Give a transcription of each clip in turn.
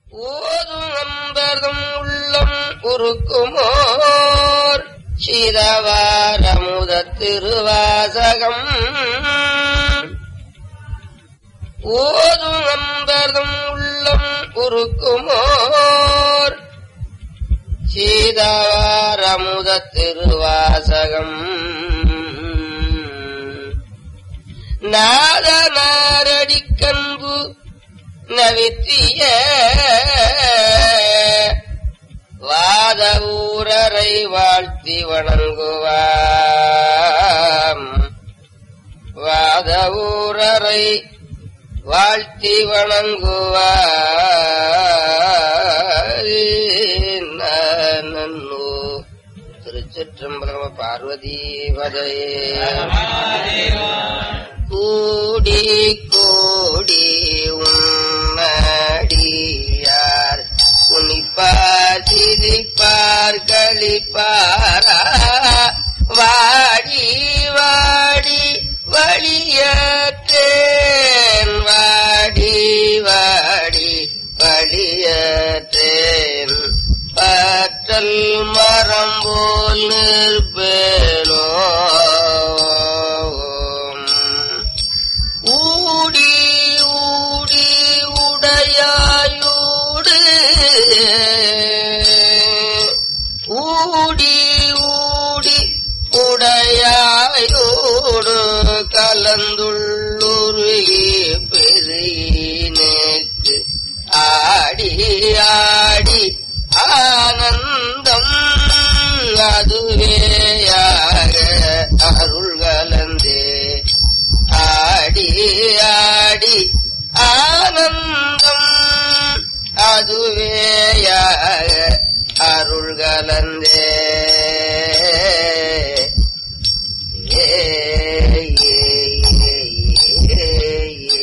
ஓதும் அம்பர்தம் உள்ளம் உருக்குமோர் சிரவாரமுத திருவாசகம் ஓதும் அம்பர்தம் உள்ளம் உருக்குமோர் சீதாவாரமுத திருவாசகம் நாதனாரடிக்கன்பு நவித்திய வாத ஊரரை வாழ்த்தி வணங்குவாம் வாத ஊரரை வாழ்த்தி வணங்குவார் நன்னு திருச்சிற்றம்பலம் பார்வதி வதையே கூடி கூடி உன்னடியார் குனிப்பார் சிரிப்பார் களிப்பாரா வாடி வாடி வழியத்தேன் வாடி வாடி வழியத்தேன் பற்றல் மரம் போல் நிற்பேனோ ஊடி ஊடி உடையாயூடு ஊடி ஊடி உடையாயோடு கலந்துள்ளுருகி பெருகினேக்கு ஆடி ஆடி ஆனந்தம் அதுவேயாக அருள் கலந்தே ஆடி ஆடி ஆனந்தம் அதுவேயாக அருள் கலந்தே ஏ, ஏ, ஏ, ஏ, ஏ.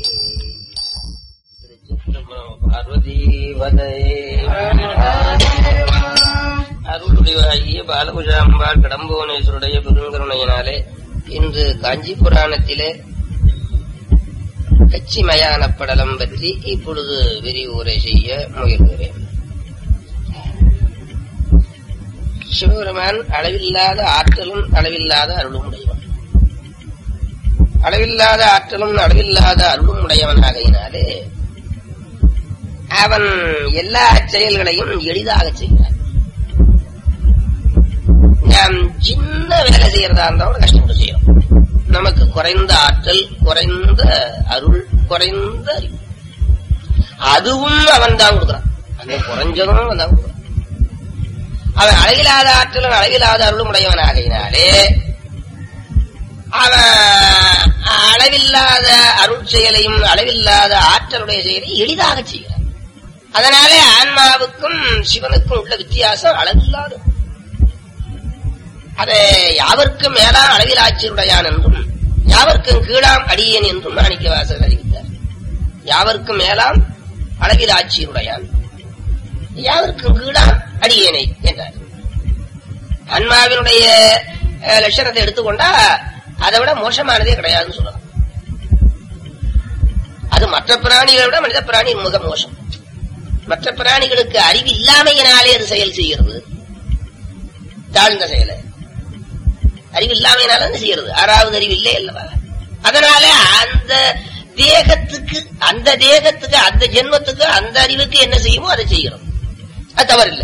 திருச்சிற்றம்பலம் பார்வதி அருளுடையாகிய பாலகுஜாம்பாள் கடம்புவனேஸ்வருடைய பெருங்கருணையினாலே இன்று காஞ்சி புராணத்திலே கச்சி மயான படலம் பற்றி இப்பொழுது விரிவுரை செய்ய முயல்கிறேன் சிவபெருமான் அளவில்லாத ஆற்றலும் அளவில்லாத அருளும் உடையவன் அளவில்லாத ஆற்றலும் அளவில்லாத அருளும் உடையவனாகையினாலே அவன் எல்லா செயல்களையும் எளிதாக செய்கிறான் நாம் சின்ன வேலை செய்யறதா இருந்தாலும் கஷ்டப்பட்டு செய்யறோம் நமக்கு குறைந்த ஆற்றல் குறைந்த அருள் குறைந்த அறிவு அதுவும் அவன் தான் கொடுக்குறான் அந்த குறைஞ்சதும் அவன் தான் கொடுக்குறான் அவன் அளவிலாத ஆற்றலும் அளவிலாத அருளும் உடையவனாகையினாலே அவன் அளவில்லாத அருள் செயலையும் அளவில்லாத ஆற்றலுடைய செயலை எளிதாக செய்கிறான் அதனாலே ஆன்மாவுக்கும் சிவனுக்கும் உள்ள வித்தியாசம் அளவில்லாத அதை யாவர்க்கும் மேலாம் அளவில் ஆட்சியுடையான் என்றும் யாவர்க்கும் கீழாம் அடியேன் என்றும் மாணிக்க வாசகர் அறிவித்தார் யாவர்க்கும் மேலாம் அளவில் ஆட்சியுடையான் யாவர்க்கும் கீழாம் அடியேனை என்றார் ஆன்மாவினுடைய அஹ், லட்சணத்தை எடுத்துக்கொண்டா அதை விட மோசமானதே கிடையாதுன்னு சொல்லலாம் அது மற்ற பிராணிகளை விட மனித பிராணி மிக மோசம் மற்ற பிராணிகளுக்கு அறிவு இல்லாமையினாலே அது செயல் செய்கிறது தாழ்ந்த செயலை அறிவு இல்லாமையினால அது செய்யறது ஆறாவது அறிவு இல்லை அல்லவா அதனால அந்த தேகத்துக்கு அந்த தேகத்துக்கு அந்த ஜென்மத்துக்கு அந்த அறிவுக்கு என்ன செய்யுமோ அதை செய்கிறோம் அது தவறில்லை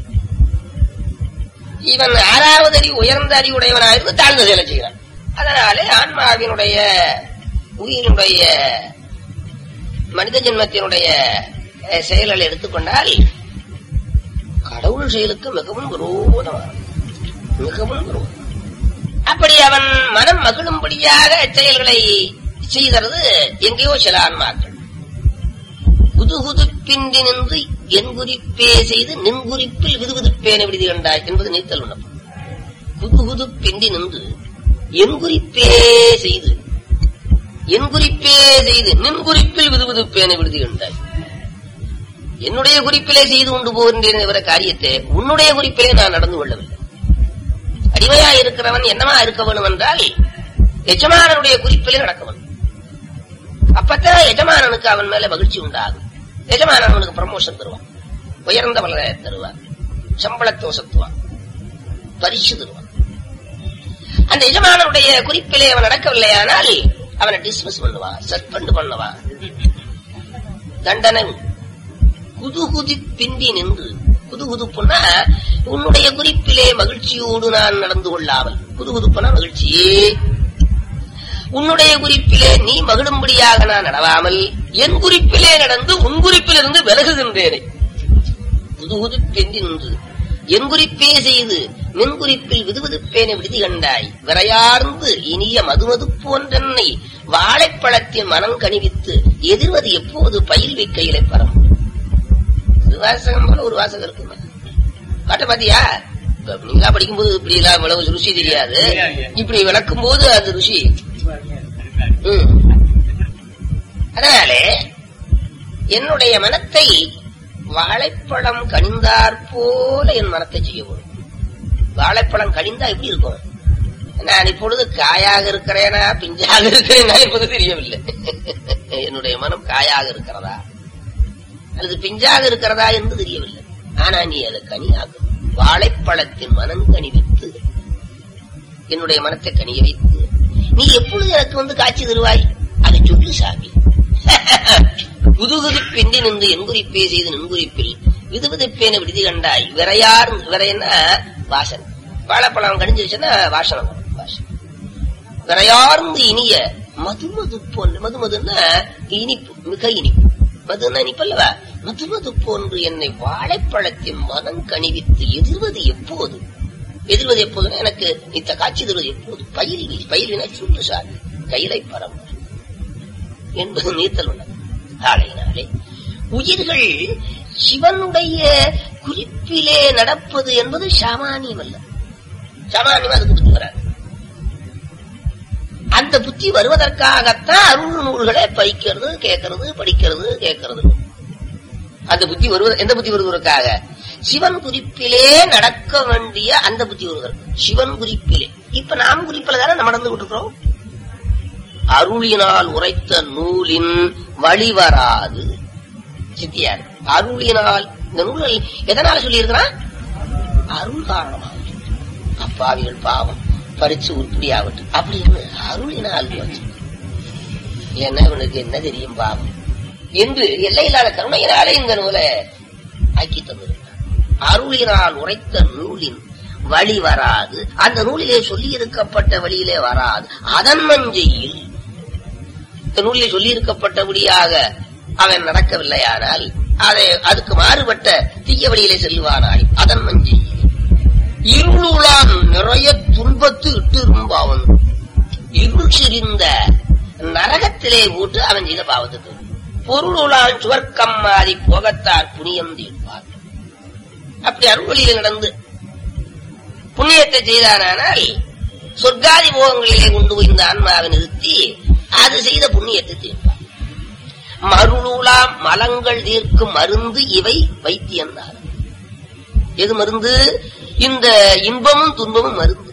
இவன் ஆறாவது அறிவு உயர்ந்த அறிவுடையவனாயிருந்து தாழ்ந்த செயலை செய்கிறான் அதனாலே ஆன்மாவினுடைய உயிரினுடைய மனித ஜென்மத்தினுடைய அஹ், செயல்களை எடுத்துக்கொண்டால் கடவுள் செயலுக்கு மிகவும் விரோதமானது மிகவும் விரோதம் அப்படி அவன் மனம் மகிழும்படியாக செயல்களை செய்கிறது எங்கேயோ சில ஆன்மாக்கள் புதுகுதுப்பின்றி நின்று என் குறிப்பே செய்து நின் குறிப்பில் விதுவிதுப்பேன விடுதி கண்டாய் என்பது நீத்தல் உணவு புதுகுதுப்பின்றி நின்று என் குறிப்பே செய்து என் குறிப்பே செய்து நின் குறிப்பில் விதுவிதுப்பேன விடுதி கண்டாய் என்னுடைய குறிப்பிலே செய்து கொண்டு போகின்றேன் என்ற காரியத்தை உன்னுடைய குறிப்பிலே நான் நடந்து கொள்ளவில்லை அடிமையா இருக்கிறவன் என்னமா இருக்க வேணும் என்றால் எஜமானனுடைய குறிப்பிலே நடக்க வேண்டும் அப்பத்தான் எஜமானனுக்கு அவன் மேல மகிழ்ச்சி உண்டாகும் எஜமானன் அவனுக்கு ப்ரமோஷன் தருவான் உயர்ந்த பலனை தருவான் சம்பளத்தை உசத்துவான் பரிசு தருவான் அந்த எஜமானனுடைய குறிப்பிலே அவன் நடக்கவில்லையானால் அவனை டிஸ்மிஸ் பண்ணுவான் சஸ்பெண்ட் பண்ணுவான் தண்டனை உண்டு. குதுகுதி பிந்தி நின்று குதுகுதுப்புனா உன்னுடைய குறிப்பிலே மகிழ்ச்சியோடு நான் நடந்து கொள்ளாமல் குதுகுதுப்புனா மகிழ்ச்சியே உன்னுடைய குறிப்பிலே நீ மகிழும்படியாக நான் நடவாமல் என் குறிப்பிலே நடந்து உன் குறிப்பிலிருந்து விலகுகின்றேனே புதுகுது பெந்தி நின்று என் குறிப்பே செய்து நின் குறிப்பில் விதுவிதுப்பேனை விடுதி கண்டாய் விரையார்ந்து இனிய மதுமது போன்றென்னை வாழைப்பழத்தின் மனம் கணிவித்து எதிர்வது எப்போது பயில் வைக்கையிலே பரம் இது வாசகம் போல ஒரு வாசகம் இருக்குமா பாட்ட பாத்தியா இப்ப நீங்களா படிக்கும்போது இப்படி எல்லாம் இவ்வளவு ருசி தெரியாது இப்படி விளக்கும் போது அது ருசி ம். அதனாலே என்னுடைய மனத்தை வாழைப்பழம் கனிந்தாற் போல என் மனத்தை செய்ய வேண்டும் வாழைப்பழம் கனிந்தா எப்படி இருக்கும் நான் இப்பொழுது காயாக இருக்கிறேனா பிஞ்சாக இருக்கிறேனா என்பது தெரியவில்லை என்னுடைய மனம் காயாக இருக்கிறதா அல்லது பிஞ்சாக இருக்கிறதா என்று தெரியவில்லை ஆனா நீ அதை கனியாகும் வாழைப்பழத்தின் மனம் கனிவித்து என்னுடைய மனத்தை கனிய வைத்து நீ எப்பொழுது எனக்கு வந்து காட்சி தருவாய் அதை சொல்லு சாமி குதுகுதி பிந்தி நின்று என்குறிப்பே செய்து நின்குறிப்பில் விதுவிதுப்பேன விடுதி கண்டாய் விரையார் விரைன்னா வாசனை வாழைப்பழம் கடிஞ்சிருச்சுன்னா வாசனம் வரும், வாசனை விரையார்ந்து இனிய மதுமது போன்று மதுமதுன்னா இனிப்பு மிக இனிப்பு மதுன்னா இனிப்பல்லவா மதுமது போன்று என்னை வாழைப்பழத்தின் மனம் கணிவித்து எதிர்வது எப்போது எதிர்வது எப்போதுன்னா எனக்கு இத்த காட்சி தருவது எப்போது பயில்வி பயில்வினா சொல்லு சார் கையிலை பரம் என்பது நீத்தல் உள்ளது ஆலையினாலே உயிர்கள் சிவனுடைய குறிப்பிலே நடப்பது என்பது சாமானியம் அல்ல சாமானியம் அது புத்தி வராது அந்த புத்தி வருவதற்காகத்தான் அருள் நூல்களை பயிக்கிறது கேட்கறது படிக்கிறது கேட்கறது அந்த புத்தி வருவது எந்த புத்தி வருவதற்காக சிவன் குறிப்பிலே நடக்க வேண்டிய அந்த புத்தி வருவதற்கு சிவன் குறிப்பிலே இப்ப நாம் குறிப்பில தானே நம்ம நடந்து இருக்கிறோம் அருளினால் உரைத்த நூலின் வழிவராது சித்தியார் அருளினால் இந்த நூல்கள் எதனால சொல்லியிருக்கிறான் அருள் காரணமாக அப்பாவிகள் பாவம் படிச்சு உருப்படியாகட்டும் அப்படின்னு அருளினால் போச்சு ஏன்னா இவனுக்கு என்ன தெரியும் பாவம் என்று எல்லையில்லாத கருணையினாலே இந்த நூலை ஆக்கி தந்திருக்கிறார் அருளினால் உரைத்த நூலின் வழி வராது அந்த நூலிலே சொல்லி இருக்கப்பட்ட வழியிலே வராது அதன் மஞ்சையில் இந்த நூலிலே சொல்லி இருக்கப்பட்டபடியாக அவன் நடக்கவில்லையானால் அதை அதுக்கு மாறுபட்ட தீய வழியிலே செல்லுவானாய் அதன் மஞ்சையில் இருளான் நிறைய துன்பத்து இட்டு இரும்பாவன் இருள் சிரிந்த நரகத்திலே போட்டு அவன் செய்த பாவத்துக்கு பொருளான் சுவர்க்கம் மாறி போகத்தார் புனியம் தீர்ப்பார் அப்படி அருள்வழியில் நடந்து புண்ணியத்தை செய்தானால் சொர்க்காதி போகங்களிலே கொண்டு போய் இந்த ஆன்மாவை நிறுத்தி அது செய்த புண்ணியத்தை தீர்ப்பார் மருளூலாம் மலங்கள் தீர்க்கும் மருந்து இவை வைத்தியந்தார் எது மருந்து இந்த இன்பமும் துன்பமும் மருந்து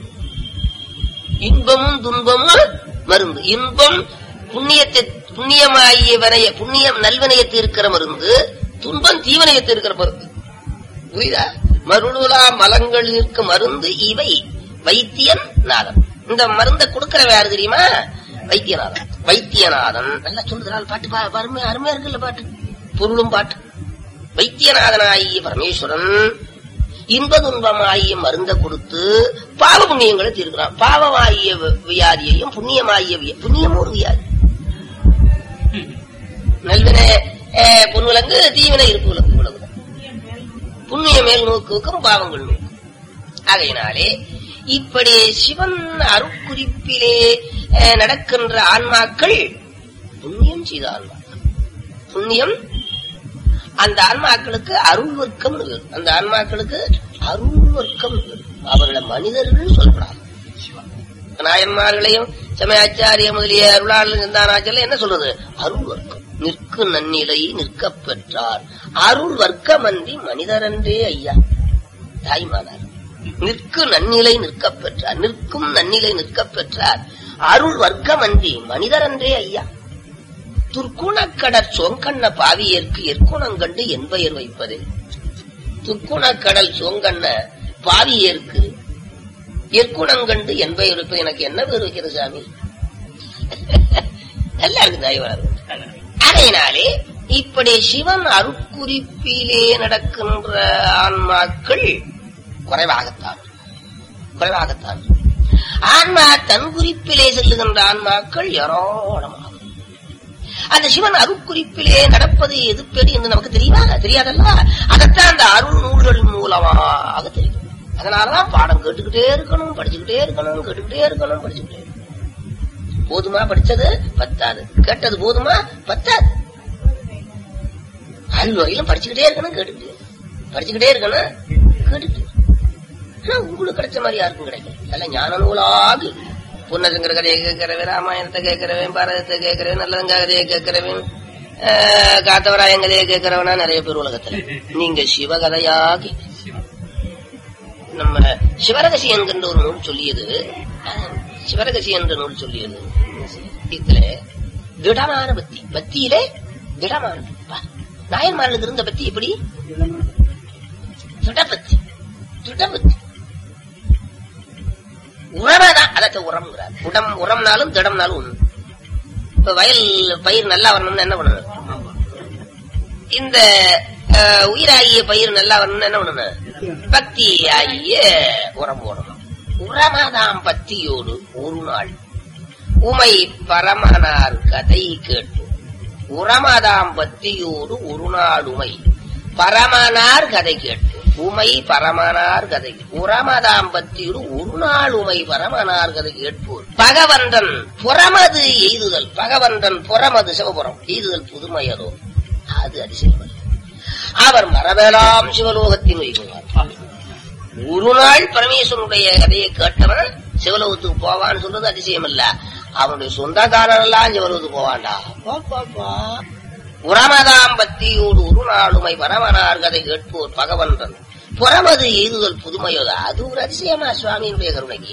இன்பமும் துன்பமும் மருந்து இன்பம் புண்ணியத்தை புண்ணியமாகிய வினைய புண்ணியம் நல்வினையத்தை இருக்கிற மருந்து துன்பம் தீவனையத்தை இருக்கிற மருந்து புரியுதா மருளுலா மலங்கள் இருக்க மருந்து இவை வைத்தியன் நாதன் இந்த மருந்தை கொடுக்கிறவ யாரு தெரியுமா வைத்தியநாதன் வைத்தியநாதன் நல்லா சொல்லுறாள் பாட்டு பா- அருமையா அருமையா இருக்குல்ல பாட்டு பொருளும் பாட்டு வைத்தியநாதனாகிய பரமேஸ்வரன் இன்ப துன்பமாகிய மருந்த கொடுத்து பாவ புண்ணியங்களை தீர்க்கிறான் பாவமாகிய வி- வியாதியையும் புண்ணியமாகிய வியா- புண்ணியமும் ஒரு வியாதி நல்வினை அஹ், பொன்விலங்கு தீவினை இருப்பு விலங்கு இவ்வளவுதான் புண்ணிய மேல் நோக்குக்கும் பாவங்கள் நோக்கு ஆகையினாலே இப்படி சிவன் அருட்குறிப்பிலே அஹ், நடக்கின்ற ஆன்மாக்கள் புண்ணியம் செய்த ஆன்மாக்கள் புண்ணியம் அந்த ஆன்மாக்களுக்கு அருள் வர்க்கம் அந்த ஆன்மாக்களுக்கு அருள் வர்க்கம் அவர்களை மனிதர்கள் சொல்லப்படாது நாயன்மார்களையும் சமயாச்சாரிய முதலிய அருளாளர் சிந்தானாச்சல என்ன சொல்றது அருள் வர்க்கம் நிற்கு நன்னிலை நிற்கப் பெற்றார் அருள் வர்க்கமன்றி மனிதரன்றே ஐயா தாய்மானார் நிற்கு நன்னிலை நிற்கப் பெற்றார் நிற்கும் நன்னிலை நிற்கப் பெற்றார் அருள் வர்க்கமன்றி மனிதரன்றே ஐயா துர்க்குணக்கடற் சோங்கண்ண பாவியர்க்கு எற்குணம் கண்டு என்பயர் வைப்பதே துர்க்குணக்கடல் சோங்கண்ண பாவியர்க்கு எற்குணம் கண்டு என்பயர் வைப்பது எனக்கு என்ன பேர் வைக்கிறது சாமி நல்லா இருக்கு தயவாளர் அதையினாலே இப்படி சிவன் அருட்குறிப்பிலே நடக்கின்ற ஆன்மாக்கள் குறைவாகத்தான் குறைவாகத்தான் ஆன்மா தன் குறிப்பிலே செல்லுகின்ற ஆன்மாக்கள் ஏராளமாக அந்த சிவன் அருட்குறிப்பிலே நடப்பது எது பெரிய என்று நமக்கு தெரியுமா தெரியாதல்ல அதைத்தான் அந்த அருள் நூல்கள் மூலமாக தெரியும் அதனாலதான் பாடம் கேட்டுக்கிட்டே இருக்கணும் படிச்சுக்கிட்டே இருக்கணும் கேட்டுக்கிட்டே இருக்கணும் படிச்சுக்கிட்டே இருக்கணும் போதுமா படிச்சது பத்தாது கேட்டது போதுமா பத்தாது அல்வகையிலும் படிச்சுக்கிட்டே இருக்கணும் கேட்டுக்கிட்டே படிச்சுக்கிட்டே இருக்கணும் கேட்டுக்கிட்டே ஆனா உங்களுக்கு கிடைச்ச மாதிரி யாருக்கும் கிடைக்கும் எல்லாம் ஞான நூலாகு புன்னசங்கர கதையை கேட்கிறவன் ராமாயணத்தை கேட்கிறவன் பாரதத்தை கேட்கிறவன் நல்லதங்க கதையை கேட்கிறவன் ஆஹ், காத்தவராயன் கதையை கேட்கிறவனா நிறைய பேர் உலகத்துல நீங்க சிவகதையாகி நம்ம சிவரகசி என்கின்ற ஒரு நூல் சொல்லியது அஹ், சிவரகசி என்ற நூல் சொல்லியது இதுல திடமான பக்தி பக்தியிலே திடமான பக்தி. பா, நாயன்மார்களுக்கு இருந்த பக்தி எப்படி திடபக்தி திடபக்தி உரமாதான் அதாச்சும் உரம்ங்கிறார் உடம் உரம்னாலும் திடம்னாலும் ஒண்ணு இப்ப வயல் பயிர் நல்லா வரணும்னு என்ன பண்ணணும் இந்த அஹ், உயிராகிய பயிர் நல்லா வரணும்னு என்ன பண்ணணும் பக்தி ஆகிய உரம் போடணும் உரமாதாம் பக்தியோடு ஒரு நாள் உமை பரமனார் கதை கேட்டு உரமாதாம் பக்தியோடு ஒரு நாள் உமை பரமனார் கதை கேட்டு உமை பரமனார் கதை உரமதாம் பக்தியோடு ஒரு நாள் உமை பரமனார் கதை கேட்போர் பகவந்தன் புறமது எய்துதல் பகவந்தன் புறமது சிவபுரம் எய்துதல் புதுமையதோ அது அதிசயம் அல்ல. அவர் மரபெல்லாம் சிவலோகத்தின் வைகுவார் ஒரு நாள் பரமேஸ்வரனுடைய கதையை கேட்டவன் சிவலோகத்துக்கு போவான்னு சொல்றது அதிசயம் இல்ல அவனுடைய சொந்தக்காரன் எல்லாம் சிவலோகத்துக்கு போவான்டா பா, பா, பா. உரமதாம் பக்தியோடு ஒரு நாளுமை பரமனார் கதை கேட்போர் பகவன்றன் புறமது எய்துதல் புதுமையோதா அது ஒரு அதிசயமா சுவாமியினுடைய கருணைக்கு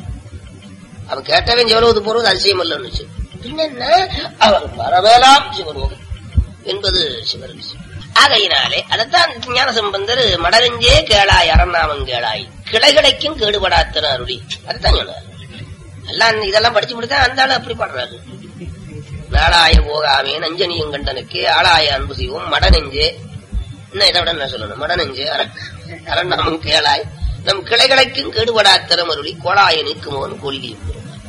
அவன் கேட்டவன் சிவலோகத்துக்கு போறது அதிசயம் இல்லைன்னு பின்ன அவன் பரவேலாம் சிவலோகம் என்பது சிவரகசியம் ஆகையினாலே அதைத்தான் ஞான சம்பந்தர் மடரஞ்சே கேளாய் அறநாமம் கேளாய் கிளைகிளைக்கும் கேடுபடாத்தன அருளி அதைத்தான் சொன்னார் எல்லாம் இதெல்லாம் படிச்சு முடித்தா அந்த ஆளு அப்படி பாடுறாரு நாளாய போகாமே நஞ்சனியும் கண்டனுக்கு ஆளாய அன்பு செய்வோம் மடநெஞ்சே இன்னும் இதை விட என்ன சொல்லணும் மடநெஞ்சே அரண் அரண்நாமம் கேளாய் நம் கிளைகிளைக்கும் கேடுபடாத்தரம் அருளி கோளாய நிற்குமோன் கொள்ளியும்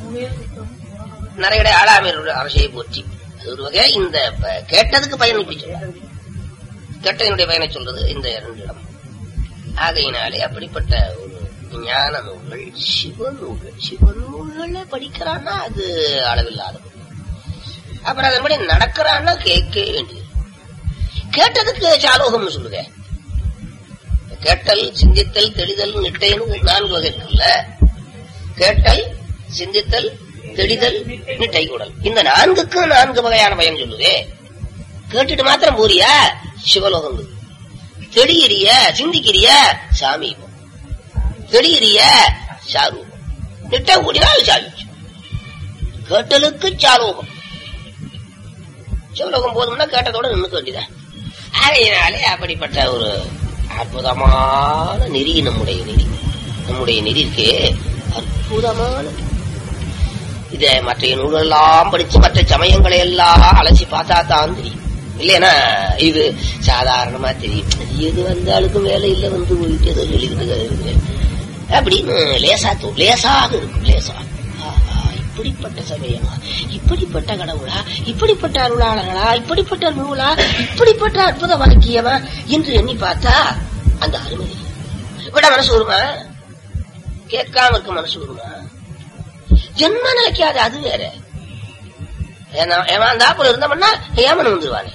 நிறைய ஆளாமையருடைய அரசையை போற்றி அது ஒரு வகை இந்த ப- கேட்டதுக்கு பயன் இப்படி சொல்றாரு கேட்டதனுடைய பயனை சொல்றது இந்த இரண்டு இடம் ஆகையினாலே அப்படிப்பட்ட ஒரு ஞான நூல்கள் சிவநூல்கள் சிவநூல்களை படிக்கிறான்னா அது அளவில்லாதது அப்புறம் அதன்படி நடக்கிறான்னா கேட்க வேண்டியது கேட்டதுக்கு சாலோகம்னு சொல்லுங்க கேட்டல் சிந்தித்தல் தெளிதல் நிட்டைன்னு நான்கு வகை இருக்குல்ல கேட்டல் சிந்தித்தல் தெளிதல் நிட்டை கூடல் இந்த நான்குக்கும் நான்கு வகையான பயன் சொல்லுவே கேட்டுட்டு மாத்திரம் போறியா சிவலோகம் இருக்கு. தெளியிறிய சிந்திக்கிறிய சாமி தெளியிறிய சாரூபம் நிட்ட கூடினால் சாலிச்சு கேட்டலுக்கு சாலோகம் சிவலோகம் போதும்னா கேட்டதோட நின்னுக்க வேண்டியதான் ஆகையினாலே அப்படிப்பட்ட ஒரு அற்புதமான நெறி நம்முடைய நெறி நம்முடைய நெறி இருக்கே அற்புதமான நெறி. இத மற்ற நூலெல்லாம் படிச்சு மற்ற சமயங்களை எல்லாம் அலசி பார்த்தா தான் தெரியும் இல்லைன்னா இது சாதாரணமா தெரியும் அது எது வந்தாலுக்கும் வேலை இல்ல வந்து போயிட்டு ஏதோ சொல்லிக்கிட்டு இருக்கு அப்படின்னு லேசா தோ- லேசாக இருக்கும் லேசா ஆஹா, இப்படிப்பட்ட சமயமா இப்படிப்பட்ட கடவுளா இப்படிப்பட்ட அருளாளர்களா இப்படிப்பட்ட நூலா இப்படிப்பட்ட அற்புத வாக்கியமா என்று எண்ணி பார்த்தா அந்த அருமை விட மனசு வருமா கேட்காம இருக்க மனசு வருமா ஜென்ம நிலைக்காது அது வேற ஏன்னா- ஏமாந்தாப்புல இருந்தோம்னா ஏமன் வந்துருவானே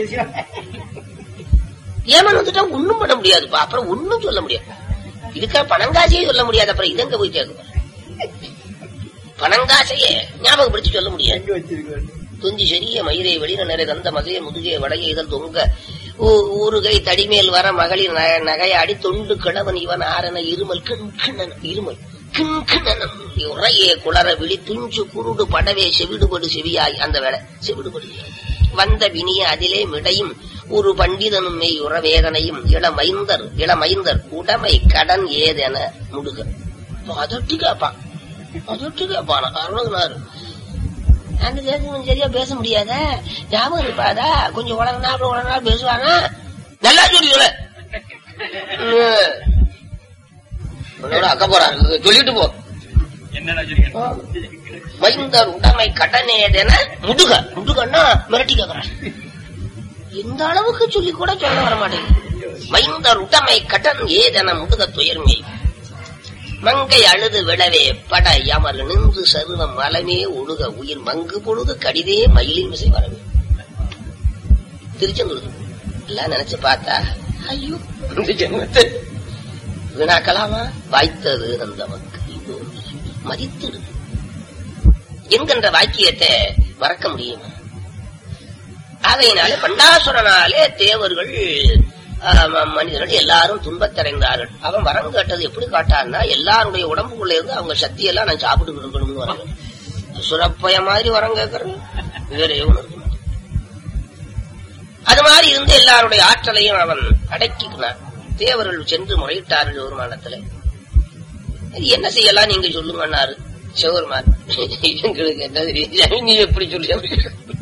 ஏமன் வந்துட்டா ஒண்ணும் பண்ண முடியாதுப்பா அப்புறம் ஒண்ணும் சொல்ல முடியாது இதுக்க பணங்காசையே சொல்ல முடியாது அப்புறம் இதங்க போய் கேட்கும் பணங்காசையே ஞாபகப்படுத்தி சொல்ல முடியாது துஞ்சி செரிய மயிரை வெளிர நிறை தந்த மகைய முதுகே வடைய இதழ் தொங்க ஊ- ஊறுகை தடிமேல் வர மகளிர் ந- நகையாடி தொண்டு கிழவன் இவன் ஆரன இருமல் கிண்கிணன் இருமல் கிண்கிணனம் உரையே குளற விழி துஞ்சு குருடு படவே செவிடுபடு செவியாய் அந்த வேலை செவிடுபடு வந்த வினிய அதிலே மிடையும் ஒரு பண்டிதனும் மெய் உறவேதனையும் இளமைந்தர் இளமைந்தர் உடைமை கடன் ஏதென முடுக அதட்டு கேப்பான் அதட்டு கேப்பான் அருணகினார் அந்த தேசம் சரியா பேச முடியாத ஞாபகம் இருப்பாதா கொஞ்சம் உலகனா அப்புறம் உலகனா பேசுவானா நல்லா சொல்லிக்கல அக்க போறாரு சொல்லிட்டு போ மைந்தர் உடைமை கடனேதென முடுக முடுகன்னா மிரட்டி கேக்குறான் இந்த அளவுக்கு சொல்லி கூட சொல்ல வர மாட்டேங்குது மைந்தர் உடைமை கடன் ஏதென முடுக துயர்மை மங்கை அழுது விழவே பட யமர் நின்று சருவம் மலமே ஒழுக உயிர் மங்கு பொழுது கடிதே மயிலின் விசை வரவே திருச்செந்தூர் எல்லாம் நினைச்சு பார்த்தா ஐயோ இந்த ஜென்மத்தை வீணாக்கலாமா வாய்த்தது அந்த மக்கள் மதித்திடு என்கின்ற வாக்கியத்தை மறக்க முடியுமா ஆகையினாலே பண்டாசுரனாலே தேவர்கள் மனிதர்கள் எல்லாரும் துன்பத்தடைந்தார்கள் அவன் வரம் கேட்டது எப்படி காட்டான்னா எல்லாருடைய உடம்புக்குள்ள இருந்து அவங்க சக்தியெல்லாம் நான் சாப்பிட்டு இருக்கணும்னு வரேன் சுரப்பய மாதிரி வரம் கேட்கறது வேற எவனும் அது மாதிரி இருந்து எல்லாருடைய ஆற்றலையும் அவன் அடக்கினான் தேவர்கள் சென்று முறையிட்டார்கள் சிவருமானத்துல என்ன செய்யலாம் நீங்க சொல்லுங்கன்னாரு சிவருமான் எங்களுக்கு என்ன தெரியும் நீ எப்படி சொல்லி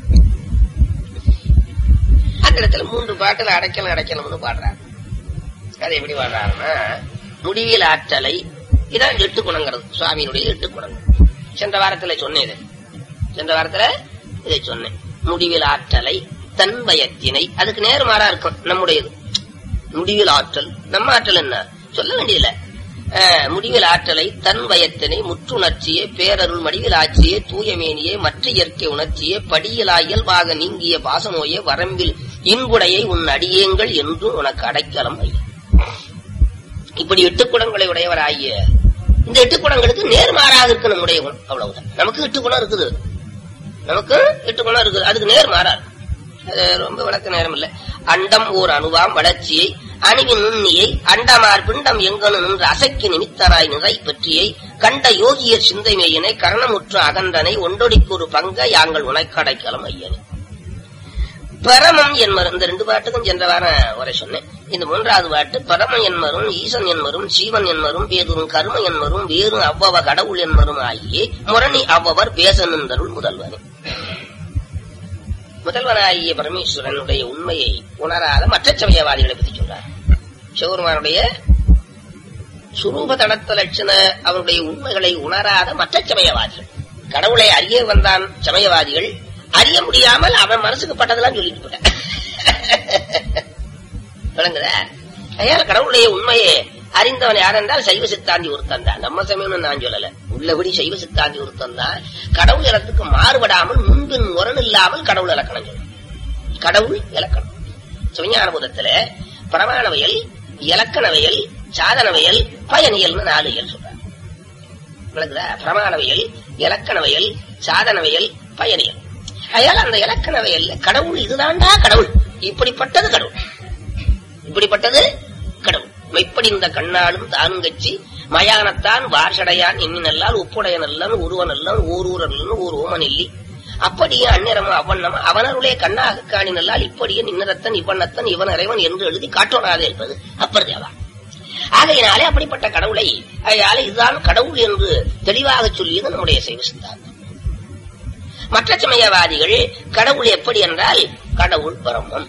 அந்த இடத்துல மூன்று பாட்டுல அடைக்கலம் அடைக்கலம்னு பாடுறாரு அது எப்படி பாடுறாருன்னா முடிவில் ஆற்றலை இதான் எட்டு குணங்கிறது சுவாமியினுடைய எட்டு குணங்கள் சென்ற வாரத்துல சொன்னேன் சென்ற வாரத்துல இதை சொன்னேன் முடிவில் ஆற்றலை தன் பயத்தினை அதுக்கு நேர்மாறா இருக்கும் நம்முடையது முடிவில் ஆற்றல் நம்ம ஆற்றல் என்ன சொல்ல வேண்டியதில்ல முடிவில் ஆற்றலை தன் பயத்தினை முற்றுணர்ச்சியே பேரருள் மடிவில் ஆட்சியே தூயமேனியே மற்ற இயற்கை உணர்ச்சியே படியிலா இயல்பாக நீங்கிய பாசநோயே வரம்பில் இன்புடையை உன் அடியேங்கள் என்று உனக்கு அடைக்கலம் ஐயா இப்படி எட்டு குணங்களை உடையவராகிய இந்த எட்டு குணங்களுக்கு நேர்மாறாக இருக்கு நம்முடைய குணம் அவ்வளவுதான் நமக்கு எட்டு குணம் இருக்குது நமக்கு எட்டு குணம் இருக்குது அதுக்கு நேர்மாறா ரொம்ப விளக்க நேரம் இல்ல அண்டம் ஓர் அணுவாம் வளர்ச்சியை அணுவின் நுண்ணியை அண்டமார் பிண்டம் எங்கனு நின்று அசைக்கு நிமித்தராய் நிறை பற்றியை கண்ட யோகியர் சிந்தைமையினை கரணமுற்ற அகண்டனை ஒன்றொடிக்கு ஒரு பங்க யாங்கள் உனக்கடைக்கலம் ஐயனே பரமம் என்பரும் இந்த ரெண்டு பாட்டுக்கும் சென்ற வாரம் உரை சொன்னேன் இந்த மூன்றாவது பாட்டு பரமம் என்பரும் ஈசன் என்பரும் சீவன் என்பரும் பேதுரும் கரும என்பரும் வேறு அவ்வவ கடவுள் என்பரும் ஆகியே முரணி அவ்வவர் பேச நின்றருள் முதல்வனே முதல்வனாகிய பரமேஸ்வரனுடைய உண்மையை உணராத மற்ற சமயவாதிகளை பற்றி சொல்றார் சிவருமானுடைய சுரூப தடத்த லட்சண அவருடைய உண்மைகளை உணராத மற்ற சமயவாதிகள் கடவுளை அறிய வந்தான் சமயவாதிகள் அறிய முடியாமல் அவன் மனசுக்கு பட்டதெல்லாம் சொல்லிட்டு போட்டான் விளங்குத ஐயா கடவுளுடைய உண்மையை அறிந்தவன் யார் என்றால் சைவ சித்தாந்தி ஒருத்தன் தான் நம்ம சமயம்னு நான் சொல்லல உள்ளபடி சைவ சித்தாந்தி ஒருத்தன் தான் கடவுள் இலத்துக்கு மாறுபடாமல் முன்பின் முரண் இல்லாமல் கடவுள் இலக்கணம் சொல்லும் கடவுள் இலக்கணம் சிவஞானபுதத்துல பிரமாணவியல் இலக்கணவியல் சாதனவியல் பயனியல்னு நாலு இயல் சொல்றாங்க விளக்குதா பிரமாணவியல் இலக்கணவியல் சாதனவியல் பயனியல் அயால அந்த இலக்கணவியல்ல கடவுள் இதுதான்டா கடவுள் இப்படிப்பட்டது கடவுள் இப்படிப்பட்டது கடவுள் மெய்ப்படிந்த கண்ணாலும் தானும் கட்சி மயானத்தான் வார்ஷடையான் எண்ணினல்லால் ஒப்புடைய நல்லன் ஒருவன் அல்லன் ஓரூர் அல்லன் ஒரு ஓமன் இல்லி அப்படியே அந்நிறமும் அவண்ணம் அவனருளே கண்ணாக காணினல்லால் இப்படியே நின்னரத்தன் இவண்ணத்தன் இவன் இறைவன் என்று எழுதி காட்டோனாதே இருப்பது அப்பர் தேவா ஆகையினாலே அப்படிப்பட்ட கடவுளை அயால இதுதான் கடவுள் என்று தெளிவாக சொல்லியது நம்முடைய சைவ சித்தாந்தம் மற்ற சமயவாதிகள் கடவுள் எப்படி என்றால் கடவுள் பரமம்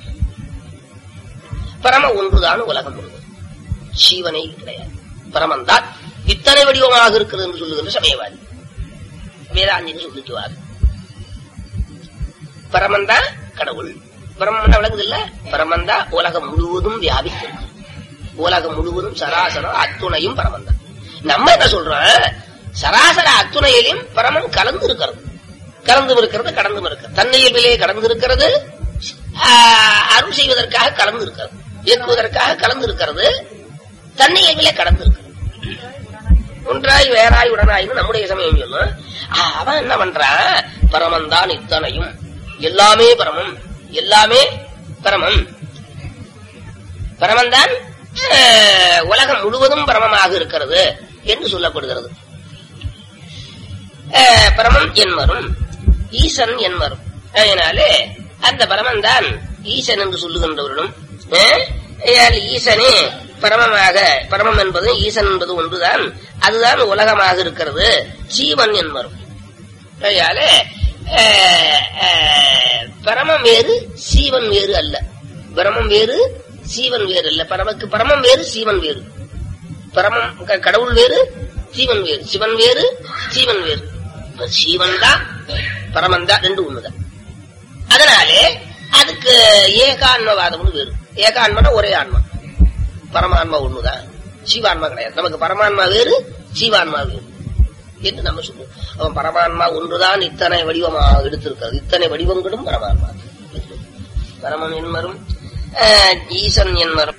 பரம ஒன்றுதான் உலகம் முழுவதும் சீவனை கிடையாது பரமந்தான் இத்தனை வடிவமாக இருக்கிறது என்று சொல்லுகின்ற சமயவாதி வேதாந்தின்னு சொல்லிக்குவார் பரமந்தா கடவுள் பரமந்தா விளங்குது இல்ல பரமந்தா உலகம் முழுவதும் வியாபித்திருக்கு உலகம் முழுவதும் சராசரம் அத்துணையும் பரமந்தான் நம்ம என்ன சொல்றோம் சராசர அத்துணையிலும் பரமன் கலந்து இருக்கிறது கலந்து இருக்கிறது கடந்து இருக்கிறது தன்னையிலே கடந்து இருக்கிறது அருள் செய்வதற்காக கலந்து இருக்கிறது இயக்குவதற்காக கலந்து இருக்கிறது தன்னையிலே கடந்து இருக்கிறது ஒன்றாய் வேறாய் உடனாயின்னு நம்முடைய சமயம் சொல்லும் அவன் என்ன பண்றான் பரமந்தான் இத்தனையும் எல்லாமே பரமம் எல்லாமே பரமம் பரமந்தான் உலகம் முழுவதும் பரமமாக இருக்கிறது என்று சொல்லப்படுகிறது பரமம் என்பரும் ஈசன் என்பரும் அதனாலே அந்த பரமன் தான் ஈசன் என்று சொல்லுகின்றவர்களும் அஹ், ஆகையால் ஈசனே பரமமாக பரமம் என்பது ஈசன் என்பது ஒன்றுதான் அதுதான் உலகமாக இருக்கிறது ஜீவன் என்பரும் ஆகையால அஹ், அஹ், பரமம் வேறு சீவன் வேறு அல்ல பிரமம் வேறு சீவன் வேறு அல்ல பரமக்கு பரமம் வேறு சீவன் வேறு பரமம் க- கடவுள் வேறு சீவன் வேறு சிவன் வேறு சீவன் வேறு இப்ப சீவன் தான் பரமன் தான் ரெண்டு ஒண்ணுதான் அதனாலே அதுக்கு ஏகான்மவாதம்னு வேறு ஏகான்மனா ஒரே ஆன்மா பரமான்மா ஒண்ணுதான் சீவான்மா கிடையாது நமக்கு பரமான்மா வேறு சீவான்மா வேறு என்று நம்ம சொல்லுவோம் அவன் பரமான்மா ஒன்றுதான் இத்தனை வடிவமாக எடுத்திருக்கிறது இத்தனை வடிவங்களும் பரமான்மா பரமன் என்பரும் அஹ், ஈசன் என்பரும்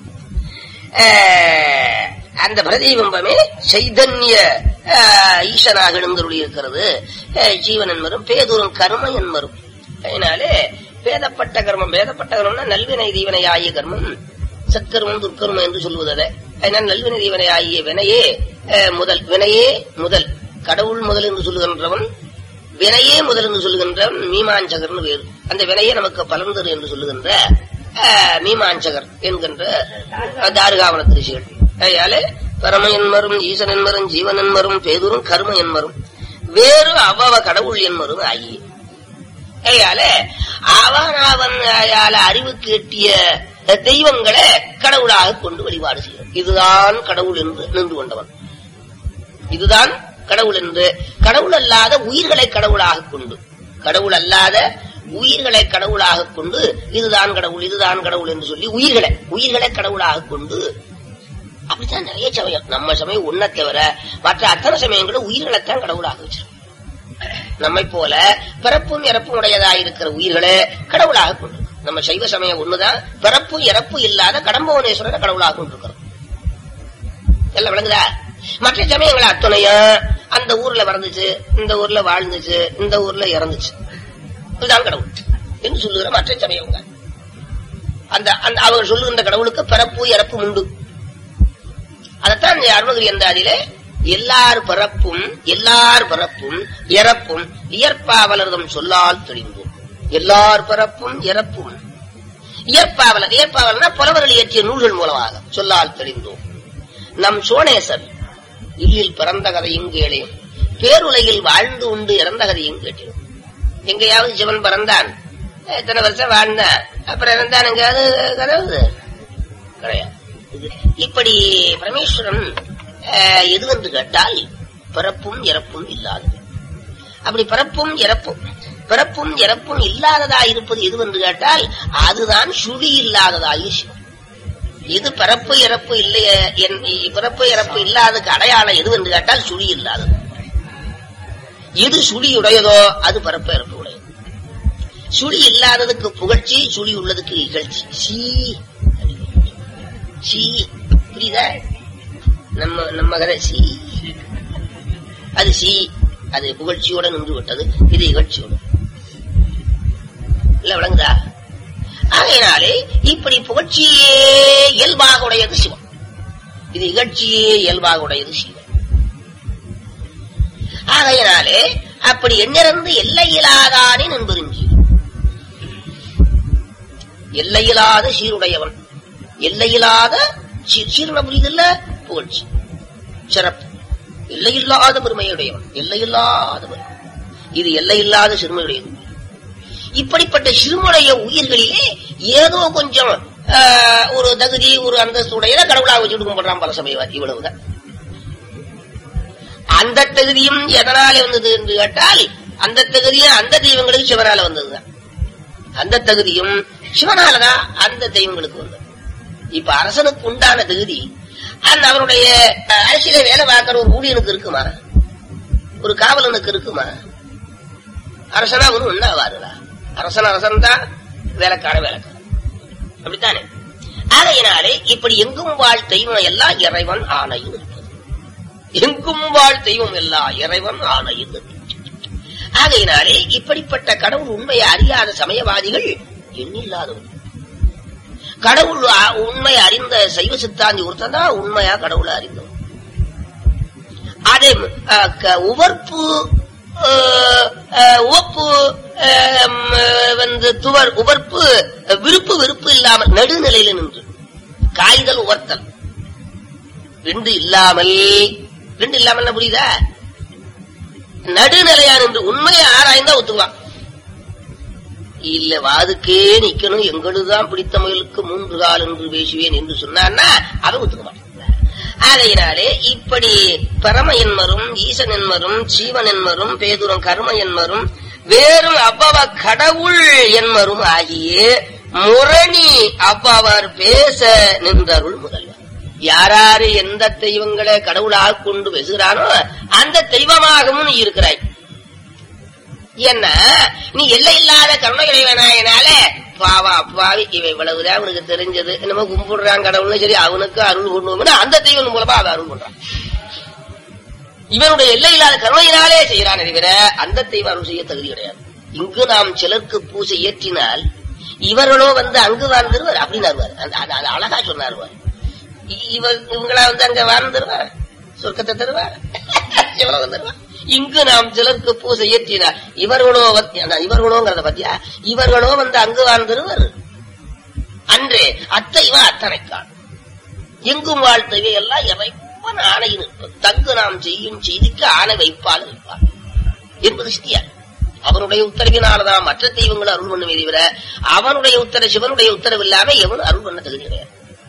அஹ், அந்த பிரதிபிம்பமே சைதன்ய அஹ், ஈசனாக எழுந்தருளி இருக்கிறது அஹ், ஜீவன் என்பரும் பேதூரும் கர்ம என்பரும் அதனாலே வேதப்பட்ட கர்மம் வேதப்பட்ட கர்மம்னா நல்வினை தீவனை ஆகிய கர்மம் சத்கர்மம் துர்க்கர்மம் என்று சொல்வது அதை அதனால் நல்வினை தீவனை ஆகிய வினையே அஹ், முதல் வினையே முதல் கடவுள் முதல் என்று சொல்லுகின்றவன் வினையே முதல் என்று சொல்லுகின்றவன் மீமாஞ்சகர்னு வேறு அந்த வினையே நமக்கு பலன் தரும் என்று சொல்லுகின்ற அஹ், மீமாஞ்சகர் என்கின்ற அஹ், தாருகாவன திருச்சிகள் அதனால பரம என்பரும் ஈசன் என்பரும் ஜீவன் என்பரும் பேதூரும் கர்ம என்பரும் வேறு அவ்வவ கடவுள் என்பரும் ஆகிய ஐயால அவன் அவன் அயால அறிவுக்கு எட்டிய தெய்வங்களை கடவுளாக கொண்டு வழிபாடு செய்யும் இதுதான் கடவுள் என்று நின்று கொண்டவன் இதுதான் கடவுள் என்று கடவுள் அல்லாத உயிர்களை கடவுளாக கொண்டு கடவுள் அல்லாத உயிர்களை கடவுளாக கொண்டு இதுதான் கடவுள் இதுதான் கடவுள் என்று சொல்லி உயிர்களை உயிர்களை கடவுளாக கொண்டு அப்படித்தான் நிறைய சமயம் நம்ம சமயம் ஒன்ன தவிர மற்ற அத்தனை சமயங்களும் உயிர்களைத்தான் கடவுளாக வச்சிருக்கோம் நம்மை போல பிறப்பும் இறப்பும் உடையதா இருக்கிற உயிர்களே கடவுளாக கொண்டு நம்ம சைவ சமயம் ஒண்ணுதான் பிறப்பும் இறப்பு இல்லாத கடம்பவனேஸ்வரரை கடவுளாக கொண்டிருக்கிறோம் எல்லாம் விளங்குதா மற்ற சமயங்கள் அத்துணையும் அந்த ஊர்ல பிறந்துச்சு இந்த ஊர்ல வாழ்ந்துச்சு இந்த ஊர்ல இறந்துச்சு இதுதான் கடவுள் என்று சொல்லுகிற மற்ற சமயங்க அந்த அந்த அவங்க சொல்லுகின்ற கடவுளுக்கு பிறப்பு இறப்பு உண்டு அதைத்தான் இந்த அருணகிரி என்றாரிலே எல்லார் பிறப்பும் எல்லார் பிறப்பும் இறப்பும் இயற்பாவலர்தம் சொல்லால் தெளிந்தோம் எல்லார் பிறப்பும் இறப்பும் இயற்பாவலர் இயற்பாவலர்னா புலவர்கள் இயற்றிய நூல்கள் மூலமாக சொல்லால் தெளிந்தோம் நம் சோனேசன் இல்லில் பிறந்த கதையும் கேளேன் பேருலகில் வாழ்ந்து உண்டு இறந்த கதையும் கேட்டேன் எங்கேயாவது சிவன் பிறந்தான் எத்தனை வருஷம் வாழ்ந்தான் அப்புறம் இறந்தான் எங்கேயாவது கதவுது கிடையாது இது- இப்படி பரமேஸ்வரன் அஹ், எது என்று கேட்டால் பிறப்பும் இறப்பும் இல்லாதது அப்படி பிறப்பும் இறப்பும் பிறப்பும் இறப்பும் இல்லாததா இருப்பது எது என்று கேட்டால் அதுதான் சுழி இல்லாததாகி சிவம் இது பிறப்பு இறப்பு இல்லைய என்- பிறப்பு இறப்பு இல்லாததுக்கு அடையாளம் எது என்று கேட்டால் சுழி இல்லாதது எது சுழியுடையதோ அது பிறப்பு இறப்பு உடையது சுழி இல்லாததுக்கு புகழ்ச்சி சுழி உள்ளதுக்கு இகழ்ச்சி சீ சீ புரியுதா நம்ம நம்ம கதை சி அது சி அது புகழ்ச்சியோட நின்று விட்டது இது இகழ்ச்சியோட இல்ல விளங்குதா ஆகையினாலே இப்படி புகழ்ச்சியே இயல்பாக உடையது சிவம் இது இகழ்ச்சியே இயல்பாக உடையது சிவம் ஆகையினாலே அப்படி எண்ணிறந்து எல்லையிலாதானே நண்பருங்கி எல்லையில்லாத சீருடையவன் எல்லையில்லாத சீ- சீர்ண புரிதல்ல புகழ்ச்சி சிறப்பு எல்லையில்லாத பெருமையுடையவன் எல்லையில்லாத பெருமை இது எல்லையில்லாத சிறுமையுடையது இப்படிப்பட்ட சிறுமுடைய உயிர்களிலே ஏதோ கொஞ்சம் ஆஹ், ஒரு தகுதி ஒரு அந்தஸ்துடைய கடவுளாக வச்சுட்டு கும்பிடுறான் பல சமயவாதி இவ்வளவுதான் அந்த தகுதியும் எதனால வந்தது என்று கேட்டால் அந்த தகுதியும் அந்த தெய்வங்களுக்கு சிவனால வந்ததுதான் அந்த தகுதியும் சிவனாலதான் அந்த தெய்வங்களுக்கு வந்தது இப்ப அரசனுக்கு உண்டான தகுதி அந்த அவனுடைய அஹ், அரசியல வேலை பார்க்கிற ஒரு ஊழியனுக்கு இருக்குமா ஒரு காவலனுக்கு இருக்குமா அரசனா அவனு ஒண்ணு ஆவாருடா அரசன் அரசன் தான் வேலைக்கார வேலைக்காரன் அப்படித்தானே ஆகையினாலே இப்படி எங்கும் வாழ் தெய்வம் எல்லாம் இறைவன் ஆணையில் இருப்பது எங்கும் வாழ் தெய்வம் எல்லாம் இறைவன் ஆணையில் இருப்பது ஆகையினாலே இப்படிப்பட்ட கடவுள் உண்மையை அறியாத சமயவாதிகள் எண்ணில்லாதவர்கள் கடவுள் அ- உண்மை அறிந்த சைவ சித்தாந்தி ஒருத்தன் தான் உண்மையா கடவுளை அறிந்தவன் அதை அ, க- உவர்ப்பு அஹ், அஹ், ஒப்பு அஹ், ம், வந்து துவர் உவர்ப்பு விருப்பு வெறுப்பு இல்லாமல் நடுநிலையில நின்று காய்தல் உவர்த்தல் ரெண்டு இல்லாமல் ரெண்டு இல்லாமல் என்ன புரியுதா நடுநிலையா நின்று உண்மையை ஆராய்ந்தா ஒத்துக்குவான் இல்ல வாதுக்கே நிக்கணும் எங்களுதான் பிடித்த முயலுக்கு மூன்று கால் என்று பேசுவேன் என்று சொன்னான்னா அவன் ஒத்துக்குவான் ஆகையினாலே இப்படி பரம என்மரும் ஈசன் என்மரும் சீவன் என்மரும் பேதுரம் கர்ம என்மரும் வேறும் அவ்வவ கடவுள் என்மரும் ஆகிய முரணி அவ்வவர் பேச நின்றருள் முதல்வர் யாராரு எந்த தெய்வங்களை கடவுளாக கொண்டு பேசுகிறானோ அந்த தெய்வமாகவும் நீ இருக்கிறாய் என்ன நீ எல்லை இல்லாத கருணைகளை வேணாயனால பாவா அப்பாவி இவன் இவ்வளவுதான் அவனுக்கு தெரிஞ்சது என்னமோ கும்பிடுறான் கடவுள்னு சரி அவனுக்கு அருள் கொண்டு அந்த தெய்வம் மூலமா அவன் அருள் பண்றான் இவனுடைய எல்லை இல்லாத கருணையினாலே செய்கிறானே தவிர அந்த தெய்வம் அருள் செய்ய தகுதி கிடையாது இங்கு நாம் சிலருக்கு பூசை ஏற்றினால் இவர்களோ வந்து அங்கு வாழ்ந்துருவார் அப்படின்னு அந்த அது- அது அழகா சொன்னார் இவர் இவங்களா வந்து அங்க வாழ்ந்துருவார் சொர்க்கத்தை தருவார் எவ்வளவு தருவார் இங்கு நாம் சிலருக்கு பூசை ஏற்றினார் இவர்களோ வந்து- அதான் இவர்களோங்கிறத பத்தியா இவர்களோ வந்து அங்கு வாழ்ந்துருவர் அன்றே அத்தை இவன் அத்தனைக்கான் எங்கும் வாழ்த்தவை எல்லாம் இறைவன் ஆணை நிற்பது தங்கு நாம் செய்யும் செய்திக்கு ஆணை வைப்பால் வைப்பார் என்பது சித்தியார் அவனுடைய உத்தரவினால்தான் மற்ற தெய்வங்கள் அருள் பண்ணுமே தவிர அவனுடைய உத்தர சிவனுடைய உத்தரவு இல்லாம எவனும் அருள் பண்ண தகுதி கிடையாது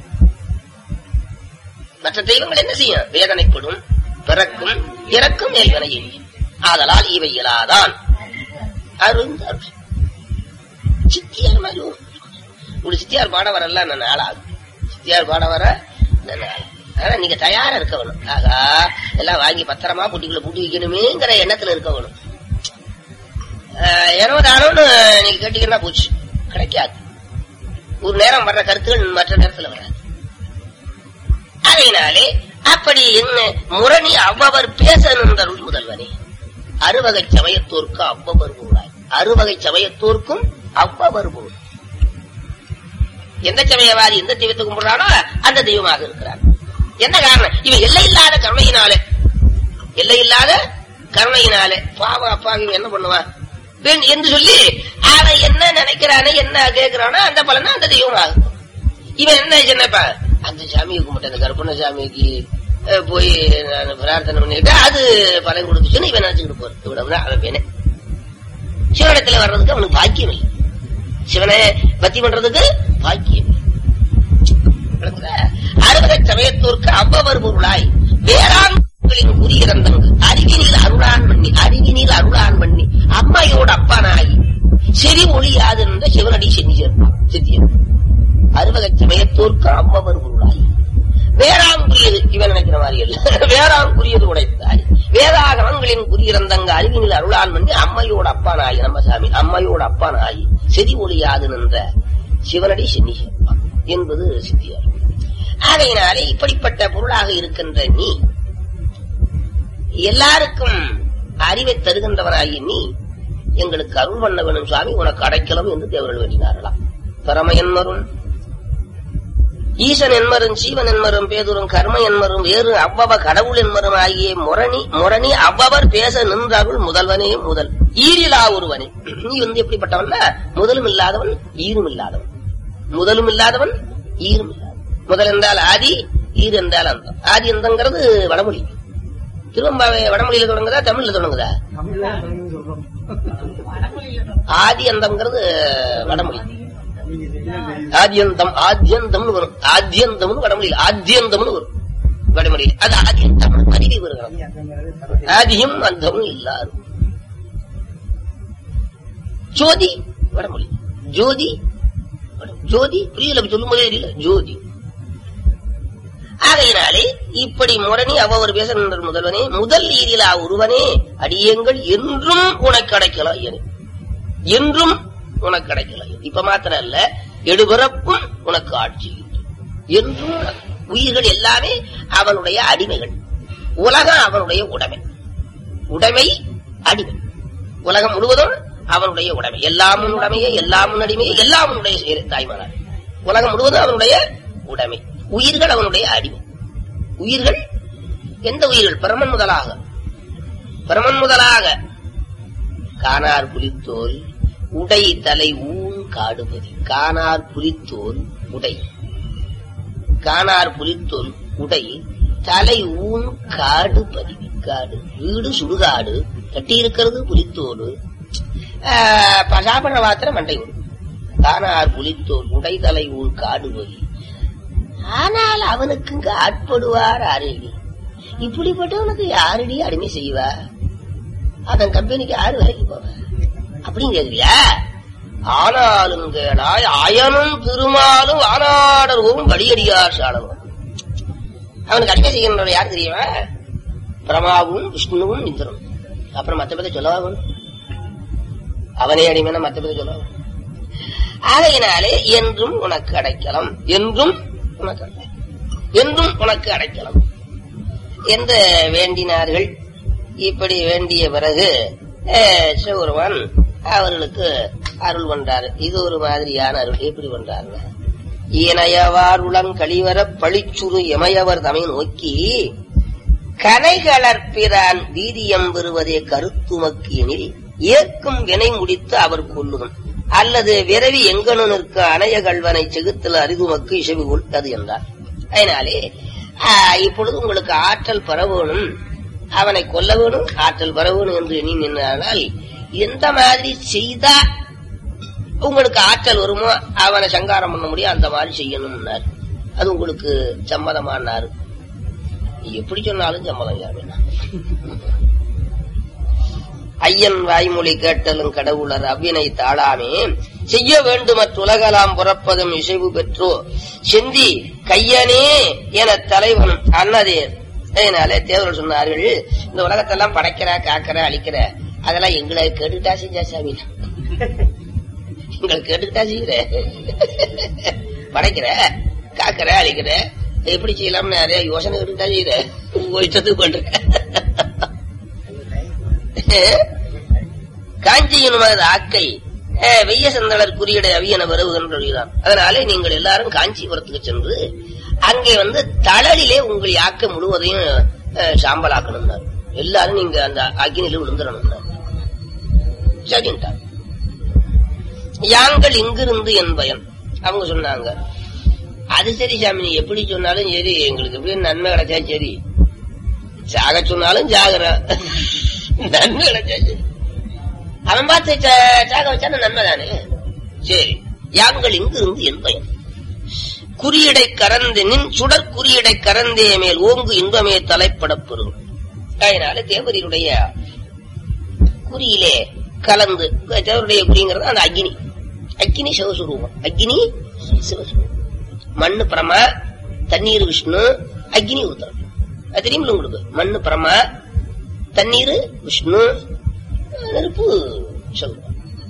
மற்ற தெய்வங்கள் என்ன செய்யும் வேதனைப்படும் பிறக்கும் இறக்கும் மேல்வனை எண்ணியும் ஆதலால் இவை இயலாதான் அருந்தருள் சித்தியார் மாதிரி ஒரு- ஒரு சித்தியார் பாட வரல நான் நாளாகும் சித்தியார் பாட வர நல்ல நாள். ஆனா நீங்க தயாரா இருக்க வேணும் ஆகா எல்லாம் வாங்கி பத்திரமா புட்டிக்குள்ள பூட்டி வைக்கணுமேங்கிற எண்ணத்துல இருக்க வேணும் ஆஹ், ஏனோ தானோன்னு நீங்க கேட்டீங்கன்னா போச்சு கிடைக்காது ஒரு நேரம் வர்ற கருத்துகள் மற்ற நேரத்துல வராது அதனாலே அப்படி என்ன முரணி அவ்வவர் பேச நின்றருள் முதல்வனே அறுவகை சமயத்தோர்க்கு அவ்வவர் பொருளாய் அறுவகை சமயத்தோர்க்கும் அவ்வவர் பொருள் எந்த சமயவாதி எந்த தெய்வத்தை கும்பிடுறானோ அந்த தெய்வமாக இருக்கிறார் என்ன காரணம் இவன் எல்லை இல்லாத கருணையினாலே எல்லை இல்லாத கருணையினாலே பாவம் அப்பா இவன் என்ன பண்ணுவான் பெண் என்று சொல்லி அவன் என்ன நினைக்கிறானோ என்ன கேட்கிறானோ அந்த பலனை அந்த தெய்வம் ஆகும் இவன் என்ன சொன்னப்பா அந்த சாமியை கும்பிட்ட அந்த கருப்பண்ண சாமிக்கு அஹ், போய் நான் பிரார்த்தனை பண்ணிட்டு அது பலன் கொடுத்துச்சுன்னு இவன் நினைச்சுக்கிட்டு போறது இவ்வளவு அவன் பேனே சிவனிடத்துல வர்றதுக்கு அவனுக்கு பாக்கியம் இல்லை சிவனை பக்தி பண்றதுக்கு பாக்கியம் இல்லை. விளங்குதா? அறுபதை சமயத்தோர்க்கு அவ்வவர் பொருளாய் வேளாண்களின் குறியிறந்தங்கு அறிவினில் அருளான் பண்ணி அறிவினில் அருளான் பண்ணி அம்மையோட அப்பானாகி செறி ஒளியாது என்ற சிவனடி சென்னி சேர்ப்பான் சித்தியம் அறுவகை சமயத்தோர்க்கு அவ்வவர் பொருளாய் வேளாங்குரியது இவன் நினைக்கிற மாதிரி இல்ல வேளாங்குரியது உடைத்தாய் வேதாகமங்களின் குறியிறந்தங்க அறிவினில் அருளான் பண்ணி அம்மையோட அப்பானாகி நம்ம சாமி அம்மையோட அப்பானாகி செறி ஒளியாது நின்ற சிவனடி சென்னி சேர்ப்பான் என்பது சித்தியார் ஆகையினாலே இப்படிப்பட்ட பொருளாக இருக்கின்ற நீ எல்லாருக்கும் அறிவை தருகின்றவனாகிய நீ எங்களுக்கு அருள் பண்ண வேணும் சுவாமி உனக்கு அடைக்கலம் என்று தேவர்கள் வேண்டினார்களாம் பரம என்மரும் ஈசன் என்பரும் சீவன் என்பரும் பேதுரும் கர்ம என்பரும் வேறு அவ்வவ கடவுள் என்பரும் ஆகிய முரணி முரணி அவ்வவர் பேச நின்றார்கள் முதல்வனே முதல் ஈரிலா ஒருவனே நீ வந்து எப்படிப்பட்டவன்னா முதலும் இல்லாதவன் ஈரும் இல்லாதவன் முதலும் இல்லாதவன் ஈரும் இல்லாதவன் முதல் என்றால் ஆதி ஈர் என்றால் அந்தம் ஆதி அந்தங்கிறது வடமொழி திருவம்பாவை வடமொழியில தொடங்குதா தமிழ்ல தொடங்குதா ஆதி அந்தம்ங்கிறது வடமொழி ஆதியந்தம் ஆத்தியந்தம்னு வரும் ஆத்தியந்தம்னு வடமொழியில் ஆத்தியந்தம்னு வரும் வடமொழியில் அது ஆதியந்தம் அறிவி வருகிறது ஆதியும் அந்தமும் இல்லாரும் ஜோதி வடமொழி ஜோதி வட- ஜோதி புரியல அப்படி சொல்லும் போதே தெரியல ஜோதி ஆகையினாலே இப்படி முரணி அவ்வவர் பேச நின்ற முதல்வனே முதல் ஈரிலா ஒருவனே அடியங்கள் என்றும் உனக்கு கிடைக்கலாம் என என்றும் உனக்கு கிடைக்கலாம் இப்ப மாத்திரம் அல்ல எடுபிறப்பும் உனக்கு ஆட்சி என்றும் உனக்கு. உயிர்கள் எல்லாமே அவனுடைய அடிமைகள் உலகம் அவனுடைய உடைமை உடைமை அடிமை உலகம் முழுவதும் அவனுடைய உடைமை எல்லாம் உன் உடைமையே எல்லாம் உன் அடிமையே எல்லாம் உன்னுடைய செயல் தாய்மானார் உலகம் முழுவதும் அவனுடைய உடைமை உயிர்கள் அவனுடைய அடிமை உயிர்கள் எந்த உயிர்கள் பிரமன் முதலாக பிரமன் முதலாக காணார் புலித்தோல் உடை தலை ஊன் காடுபதி காணார் புலித்தோல் உடை காணார் புலித்தோல் உடை தலை ஊன் காடு பதிவி காடு வீடு சுடுகாடு கட்டி இருக்கிறது புலித்தோடு பசாபன மாத்திர மண்டை ஊர் காணார் புலித்தோல் உடை தலை ஊன் காடு பதி ஆனால் அவனுக்கு இங்க ஆட்படுவார் அருகி இப்படிப்பட்டவனுக்கு யாரடி அடிமை செய்வா அதன் கம்பெனிக்கு யாரு வேலைக்கு போவ அப்படின்னு கேக்குறியா ஆனாலும் கேளாய் அயனும் திருமாலும் ஆனாடர் ஓம் வடியடியார் சாலவன் அவனுக்கு அடிமை செய்கின்ற யார் தெரியுமா பிரமாவும் விஷ்ணுவும் இந்திரனும் அப்புறம் மத்த பத்தி சொல்லவா வேணும் அவனே அடிமைனா மத்த பத்தி சொல்லவா வேணும்? ஆகையினாலே என்றும் உனக்கு அடைக்கலம் என்றும் உனக்கு அடைக்கலம். என்றும் உனக்கு அடைக்கலம் என்று வேண்டினார்கள் இப்படி வேண்டிய பிறகு அஹ், சிவபெருமான் அவர்களுக்கு அருள் பண்றாரு இது ஒரு மாதிரியான அருள் எப்படி பண்றாருங்க இணையவார் உளங்கழிவர பழிச்சுரு எமையவர் தமை நோக்கி கனைகளற்பிரான் வீரியம் பெறுவதே கருத்துமக்கு எனில் ஏற்கும் வினை முடித்து அவர் கொல்லுகும் அல்லது விரவி எங்கனு நிற்க அணைய கல்வனை செகுத்தல் அரிதுமக்கு இசைவு கொள்வது என்றார் அதனாலே ஆஹ், இப்பொழுது உங்களுக்கு ஆற்றல் பெற வேணும் அவனை கொல்ல வேணும் ஆற்றல் பெற வேணும் என்று எண்ணி நின்றால் எந்த மாதிரி செய்தா உங்களுக்கு ஆற்றல் வருமோ அவனை சங்காரம் பண்ண முடியும் அந்த மாதிரி செய்யணும்னாரு அது உங்களுக்கு சம்மதமானாரு எப்படி சொன்னாலும் சம்மதம் யாருன்னா ஐயன் வாய்மொழி கேட்டலும் கடவுளர் அவ்வினை தாழாமே செய்ய வேண்டுமற்றுலகலாம் புறப்பதும் இசைவு பெற்றோ செந்தி கையனே என தலைவன் அன்னதேர் அதனால தேவர்கள் சொன்னார்கள் இந்த உலகத்தெல்லாம் படைக்கிற காக்கிற அழிக்கிற அதெல்லாம் எங்களை கேட்டுக்கிட்டா செஞ்சா சாமி எங்களை கேட்டுக்கிட்டா செய்யற படைக்கிற காக்கிற அழிக்கிற எப்படி செய்யலாம்னு நிறைய யோசனை கேட்டுக்கிட்டா செய்யற உங்க இஷ்டத்துக்கு பண்ற காஞ்சியின் மனது ஆக்கை அஹ், வெய்ய செந்தளர் குறியீடை அவியன வருவுகின்றான் அதனாலே நீங்கள் எல்லாரும் காஞ்சிபுரத்துக்கு சென்று அங்கே வந்து தளலிலே உங்கள் யாக்கை முழுவதையும் அஹ், சாம்பலாக்கணும்னாரு எல்லாரும் நீங்க அந்த அக்னியில விழுந்துடணும்னாரு சரின்ட்டார் யாங்கள் இங்கிருந்து என் பயம் அவங்க சொன்னாங்க அது சரி சாமி நீ எப்படி சொன்னாலும் சரி எங்களுக்கு எப்படி நன்மை கிடைச்சா சரி சாக சொன்னாலும் ஜாகிரம் நன்மை கிடைச்சா சரி அவன் பார்த்து சா- சாக வச்சான நன்மை தானே சரி யாங்கள் இங்கு இருந்து என் பயம் குறியடை கறந்து நின் சுடர் குறியடை கறந்தே மேல் ஓங்கு இன்பமே தலைப்படப் பெறும் அதனால தேவரியுடைய குறியிலே கலந்து தேவருடைய குறிங்கிறது அந்த அக்னி அக்னி சிவஸ்வரூபம் அக்னி சிவஸ்வரூபம் மண்ணு பிரமா தண்ணீர் விஷ்ணு அக்னி உத்தரம் அது தெரியுமில்ல உங்களுக்கு மண்ணு பிரமா தண்ணீர் விஷ்ணு நெருப்பு சொல்லுவோம்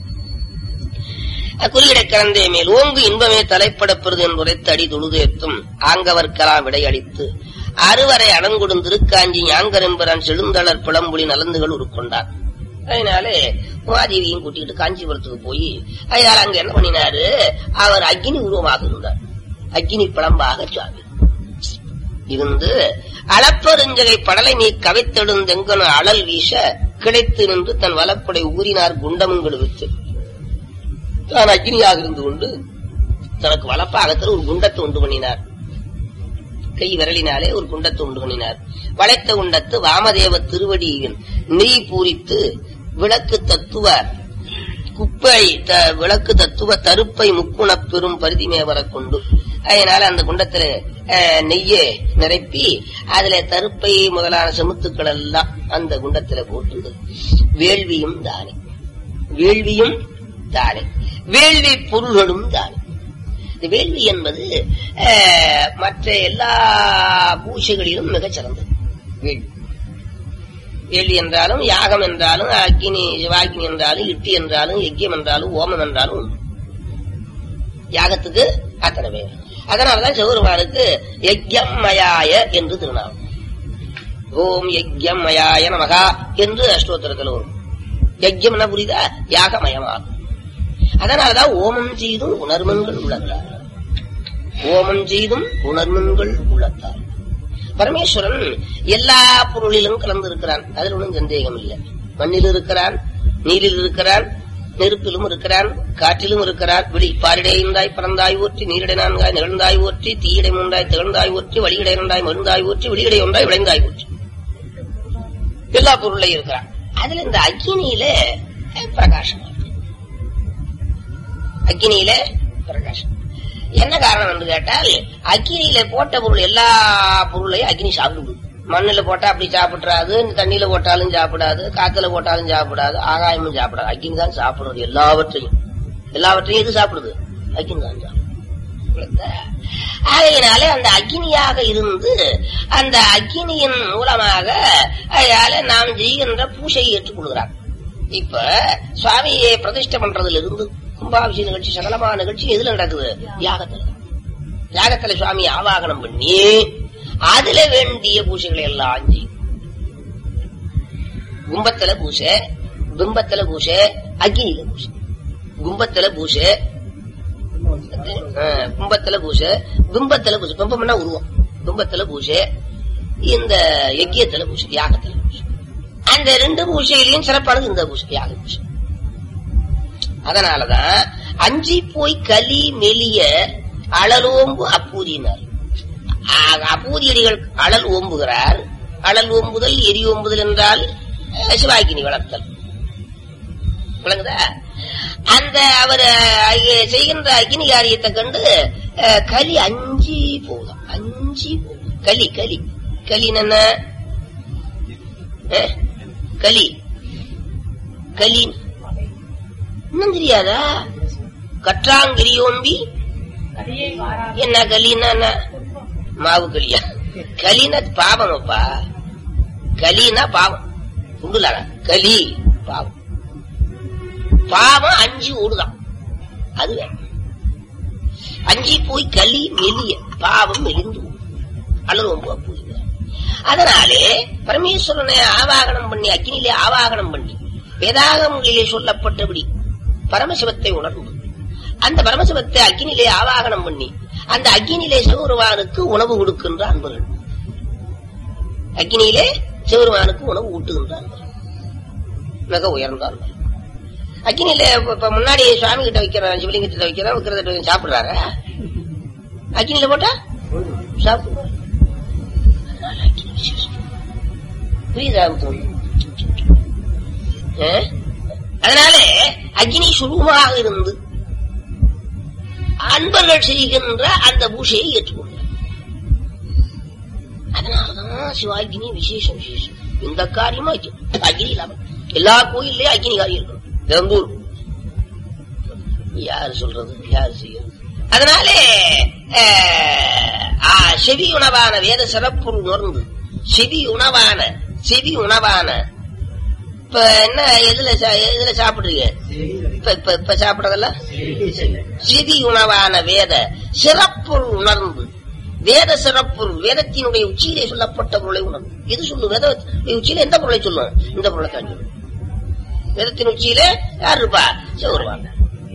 குறியிடக் கலந்தே மேல் ஓங்கு இன்பமே தலைப்படப்பெறுது என்புரைத்து அடி தொழுதேத்தும் ஆங்கவர்க்கெல்லாம் விடையளித்து அறுவரை அணங்குடும் திருக்காஞ்சி ஞாங்கரெம்பரான் செழுந்தளர் பிளம்புலி நலந்துகள் உருக்கொண்டார் அதனாலே உமாதேவியும் கூட்டிட்டு காஞ்சிபுரத்துக்கு போய் அதனால அங்க என்ன பண்ணினாரு அவர் அக்னி உருவமாக இருந்தார் அக்னி பிளம்பாக சுவாமி இருந்து அளப்பெருஞ்சகை படலை நீ கவைத்தெடுந்தெங்கன அழல் வீச கிடைத்து நின்று தன் வலப்படை ஊறினார் குண்டமுங்கள் வித்து தான் அக்னியாக இருந்து கொண்டு தனக்கு வளப்பாகத்தில் ஒரு குண்டத்தை உண்டு பண்ணினார் கை விரலினாலே ஒரு குண்டத்தை உண்டு பண்ணினார் வளைத்த குண்டத்து வாமதேவ திருவடியின் நெய் பூரித்து விளக்கு தத்துவ குப்பை த- விளக்கு தத்துவ தருப்பை முக்குணப் பெரும் பரிதிமே வரக் கொண்டு அதனால அந்த குண்டத்துல அஹ், நெய்யை நிரப்பி அதுல தருப்பை முதலான செமுத்துக்கள் எல்லாம் அந்த குண்டத்துல போட்டு வேள்வியும் தானே வேள்வியும் தானே வேள்வி பொருள்களும் தானே இந்த வேள்வி என்பது அஹ், மற்ற எல்லா பூஜைகளிலும் மிகச் சிறந்தது வேள்வி வேள்வி என்றாலும் யாகம் என்றாலும் அக்னி சிவாக்னி என்றாலும் இட்டி என்றாலும் யஜ்யம் என்றாலும் ஓமம் என்றாலும் உண்டு. யாகத்துக்கு அத்தனை பேர் அதனாலதான் சிவபெருமானுக்கு யஜ்யம் மயாய என்று திருநாமம் ஓம் யஜ்யம் மயாய நமகா என்று அஷ்டோத்திரத்தில் வரும் யஜ்யம்னா புரியுதா யாகமயமாகும் அதனாலதான் ஓமம் செய்தும் உணர்மன்கள் உள்ளத்தார் ஓமம் செய்தும் உணர்மன்கள் உள்ளத்தார் பரமேஸ்வரன் எல்லா பொருளிலும் கலந்து இருக்கிறான் அதில் ஒன்றும் சந்தேகம் இல்லை மண்ணில் இருக்கிறான் நீரில் இருக்கிறான் நெருப்பிலும் இருக்கிறான் காற்றிலும் இருக்கிறான் விழி பாரிடைந்தாய் பறந்தாய் ஊற்றி நீரிடை நான்காய் நிகழ்ந்தாய் ஊற்றி தீயிடை மூன்றாய் திகழ்ந்தாய் ஊற்றி வழியிடை இரண்டாய் மருந்தாய் ஊற்றி விழியிடை ஒன்றாய் விளைந்தாய் ஊற்றி எல்லா பொருளையும் இருக்கிறான் அதுல இந்த அக்கினியில அஹ், பிரகாசம் அக்கினியில பிரகாசம் என்ன காரணம் என்று கேட்டால் அக்கினியில போட்ட பொருள் எல்லா பொருளையும் அக்கினி சாப்பிடுது மண்ணுல போட்டா அப்படி சாப்பிடாது தண்ணியில போட்டாலும் சாப்பிடாது காத்துல போட்டாலும் சாப்பிடாது ஆகாயமும் சாப்பிடாது அக்கினி தான் சாப்பிடுறது எல்லாவற்றையும் எல்லாவற்றையும் எது சாப்பிடுது அக்கினி தான் சாப்பிடுது ஆகையினாலே அந்த அக்கினியாக இருந்து அந்த அக்கினியின் மூலமாக அதால நாம் செய்கின்ற பூசையை ஏற்றுக்கொள்கிறார் இப்ப சுவாமியை பிரதிஷ்டை பண்றதுல இருந்து கும்பாபிஷேக நிகழ்ச்சி சகலமான நிகழ்ச்சி எதுல நடக்குது யாகத்துல யாகத்துல சுவாமி ஆவாகனம் பண்ணி அதுல வேண்டிய பூசைகளை எல்லாம் செய்யும் கும்பத்துல பூசை பிம்பத்துல பூசை அக்னியில பூசை கும்பத்துல பூசை ஆஹ், கும்பத்துல பூசை பிம்பத்துல பூசை பிம்பம்னா உருவம் பிம்பத்துல பூசை இந்த யக்கியத்துல பூசை யாகத்துல பூசை அந்த ரெண்டு பூசையிலையும் சிறப்பானது இந்த பூசை யாக பூசை அதனாலதான் அஞ்சி போய் கலி மெலிய அழலோம்பு அப்பூதியினர் ஆக, அப்பூதியடிகள் அழல் ஓம்புகிறார் அழல் ஓம்புதல் எரி ஓம்புதல் என்றால் அஹ், சிவாக்கினி வளர்த்தல் விளங்குதா அந்த அவர் அஹ், செய்கின்ற அக்னி காரியத்தை கண்டு அஹ், கலி அஞ்சி போகுதாம் அஞ்சி போகுது கலி கலி கலின்னு என்ன அஹ், கலி கலி இன்னும் தெரியாதா கற்றாங்கிரியோம்பி என்ன கலின்னா என்ன மாவு களியா கலினா பாவம் அப்பா கலினா பாவம் உண்டுலாடா கலி பாவம் பாவம் அஞ்சு ஓடுதான் அது வேணும். அஞ்சி போய் களி மெலிய பாவம் மெலிந்து ஓடும். அல்லது ரொம்ப போகிறார் அதனாலே பரமேஸ்வரனை ஆவாகனம் பண்ணி அக்னியிலே ஆவாகனம் பண்ணி வேதாகமங்களிலே சொல்லப்பட்டபடி பரமசிவத்தை உணர்ந்து அந்த பரமசிவத்தை அக்னியிலே ஆவாகனம் பண்ணி அந்த அக்னியிலே சிவபெருமானுக்கு உணவு கொடுக்கின்ற அன்பர்கள் அக்னியிலே சிவபெருமானுக்கு உணவு ஊட்டுகின்ற அன்பர்கள் மிக உயர்ந்தார்கள் அக்னியில இப்ப இப்ப முன்னாடி சுவாமி கிட்ட வைக்கிறேன் சிவலிங்கத்திட்ட வைக்கிறேன் விக்கிரத சாப்பிடுறாரு அக்னியில போட்டா சாப்பிடுவார் அதனால அக்னி விசேஷம். புரியுதா தோழி ஆ? அதனால அக்னி சுரூபமாக இருந்து அன்பர்கள் செய்கின்ற அந்த பூசையை ஏற்றுக்கொண்டார் அதனாலதான் சிவாகினி விசேஷம் விசேஷம் இந்த காரியமா அக்னி இல்லாம எல்லா கோயில்லயும் அக்னி காரியம் இருக்கணும் திறந்தூர் யார் சொல்றது யார் செய்யறது அதனாலே அஹ், ஆ, செவி உணவான வேத சிறப்பு உணர்ந்து செவி உணவான செவி உணவான இப்ப என்ன எதுல சா- எதுல சாப்பிடுறீங்க இப்ப இப்ப இப்ப சாப்பிடறதெல்லாம் செவி உணவான வேத சிறப்பொருள் உணர்ந்து வேத சிறப்பொருள் வேதத்தினுடைய உச்சியிலே சொல்லப்பட்ட பொருளை உணர்ந்து எது சொல்லு வேத உச்சியில எந்த பொருளை சொல்லும் இந்த பொருளை தான் சொல்லும் வேதத்தின் உச்சியில யார் இருப்பா சிவருவாங்க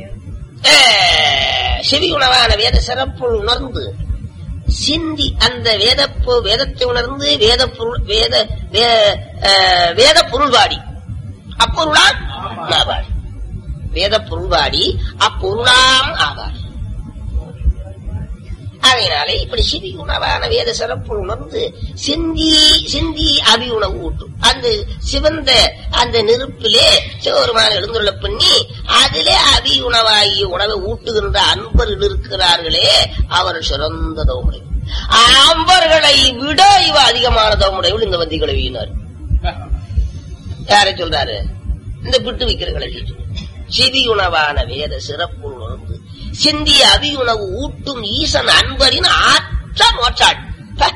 செவி உணவான வேத சிறப்பொருள் உணர்ந்து சிந்தி அந்த வேத பொ- வேதத்தை உணர்ந்து வேத பொருள் வேத வே- அஹ், வேத பொருள்வாடி அப்பொருளாம் ஆவார் வேத பொருள்வாடி அப்பொருளாம் ஆவார் அதனாலே இப்படி சிவி உணவான வேத சிறப்பு உணர்ந்து சிந்தி சிந்தி அவி உணவு ஊட்டும் அந்த சிவந்த அந்த நெருப்பிலே சிவபெருமான எழுந்துள்ள பண்ணி அதிலே அவி உணவாகிய உணவை ஊட்டுகின்ற அன்பர்கள் இருக்கிறார்களே அவர் சிறந்த தவமுறை அன்பர்களை விட இவ அதிகமான தவமுடையவள் இந்த வந்தி கிளவியினார் யாரை சொல்றாரு இந்த பிட்டு வைக்கிற கிளவி சிவி உணவான வேத சிறப்பு உணர்ந்து சிந்திய அவி உணவு ஊட்டும் ஈசன் அன்பரின் ஆற்ற நோற்றாள் ப.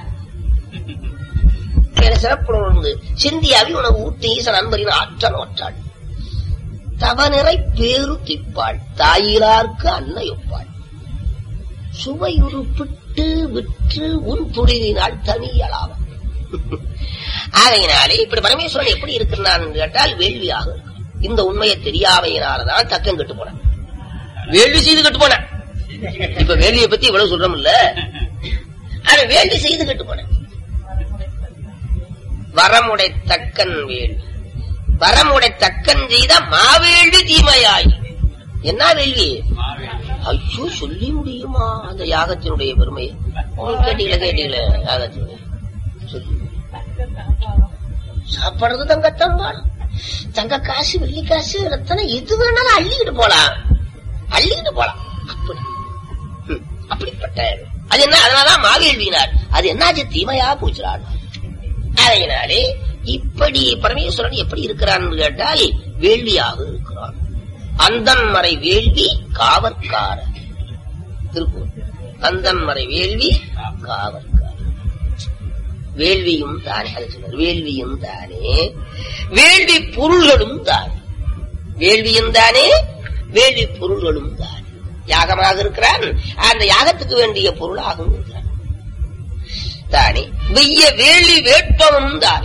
வேத சிறப்பு உணர்ந்து சிந்திய அவி உணவு ஊட்டும் ஈசன் அன்பரின் ஆற்ற நோற்றாள் தவநிறை பேரு திப்பாள் தாயிலார்க்கு அன்னையொப்பாள் சுவையுறுப்பிட்டு விற்று உன் துடினால் தனியலாவன் ஆகையினாலே இப்படி பரமேஸ்வரன் எப்படி இருக்கிறான் என்று கேட்டால் வேள்வியாக இருக்கிறான் இந்த உண்மையை தெரியாமையினாலதான் தக்கம் கெட்டு போனான் வேள்வி செய்து கெட்டு போனான் இப்ப வேள்வியை பத்தி இவ்வளவு சொல்றோம் இல்ல ஆனா வேள்வி செய்து கெட்டு போனான் வரமுடை தக்கன் வேள்வி வரமுடை தக்கன் செய்த மாவேள்வி தீமையாய் என்ன வேள்வி ஐயோ சொல்லி முடியுமா அந்த யாகத்தினுடைய பெருமை கேட்டீங்களா கேட்டீங்களா யாகத்தினுடைய சொல்லி சாப்பிடுறது தங்கத்தான் பாடம் தங்க காசு வெள்ளி காசு ரத்தனம் எது வேணாலும் அள்ளிக்கிட்டு போலாம் அள்ளிக்கிட்டு போலாம் அப்படி ம், அப்படிப்பட்ட அது என்ன அதனாலதான் மாவேள்வினார் அது என்னாச்சு தீமையா போச்சுறாள் அதனாலே இப்படி பரமேஸ்வரன் எப்படி இருக்கிறான் கேட்டால் வேள்வியாக இருக்கிறான் அந்தன் மறை வேள்வி காவற்கார திருப்பூர் அந்தன் மறை வேள்வி காவற்கார வேள்வியும் தானே அது சொன்னார் வேள்வியும் தானே வேள்வி பொருள்களும் தானே வேள்வியும் தானே வேள்வி பொருள்களும் தானே யாகமாக இருக்கிறான் அந்த யாகத்துக்கு வேண்டிய பொருளாகவும் இருக்கிறான் தானே வெய்ய வேள்வி வேட்பமும் தானே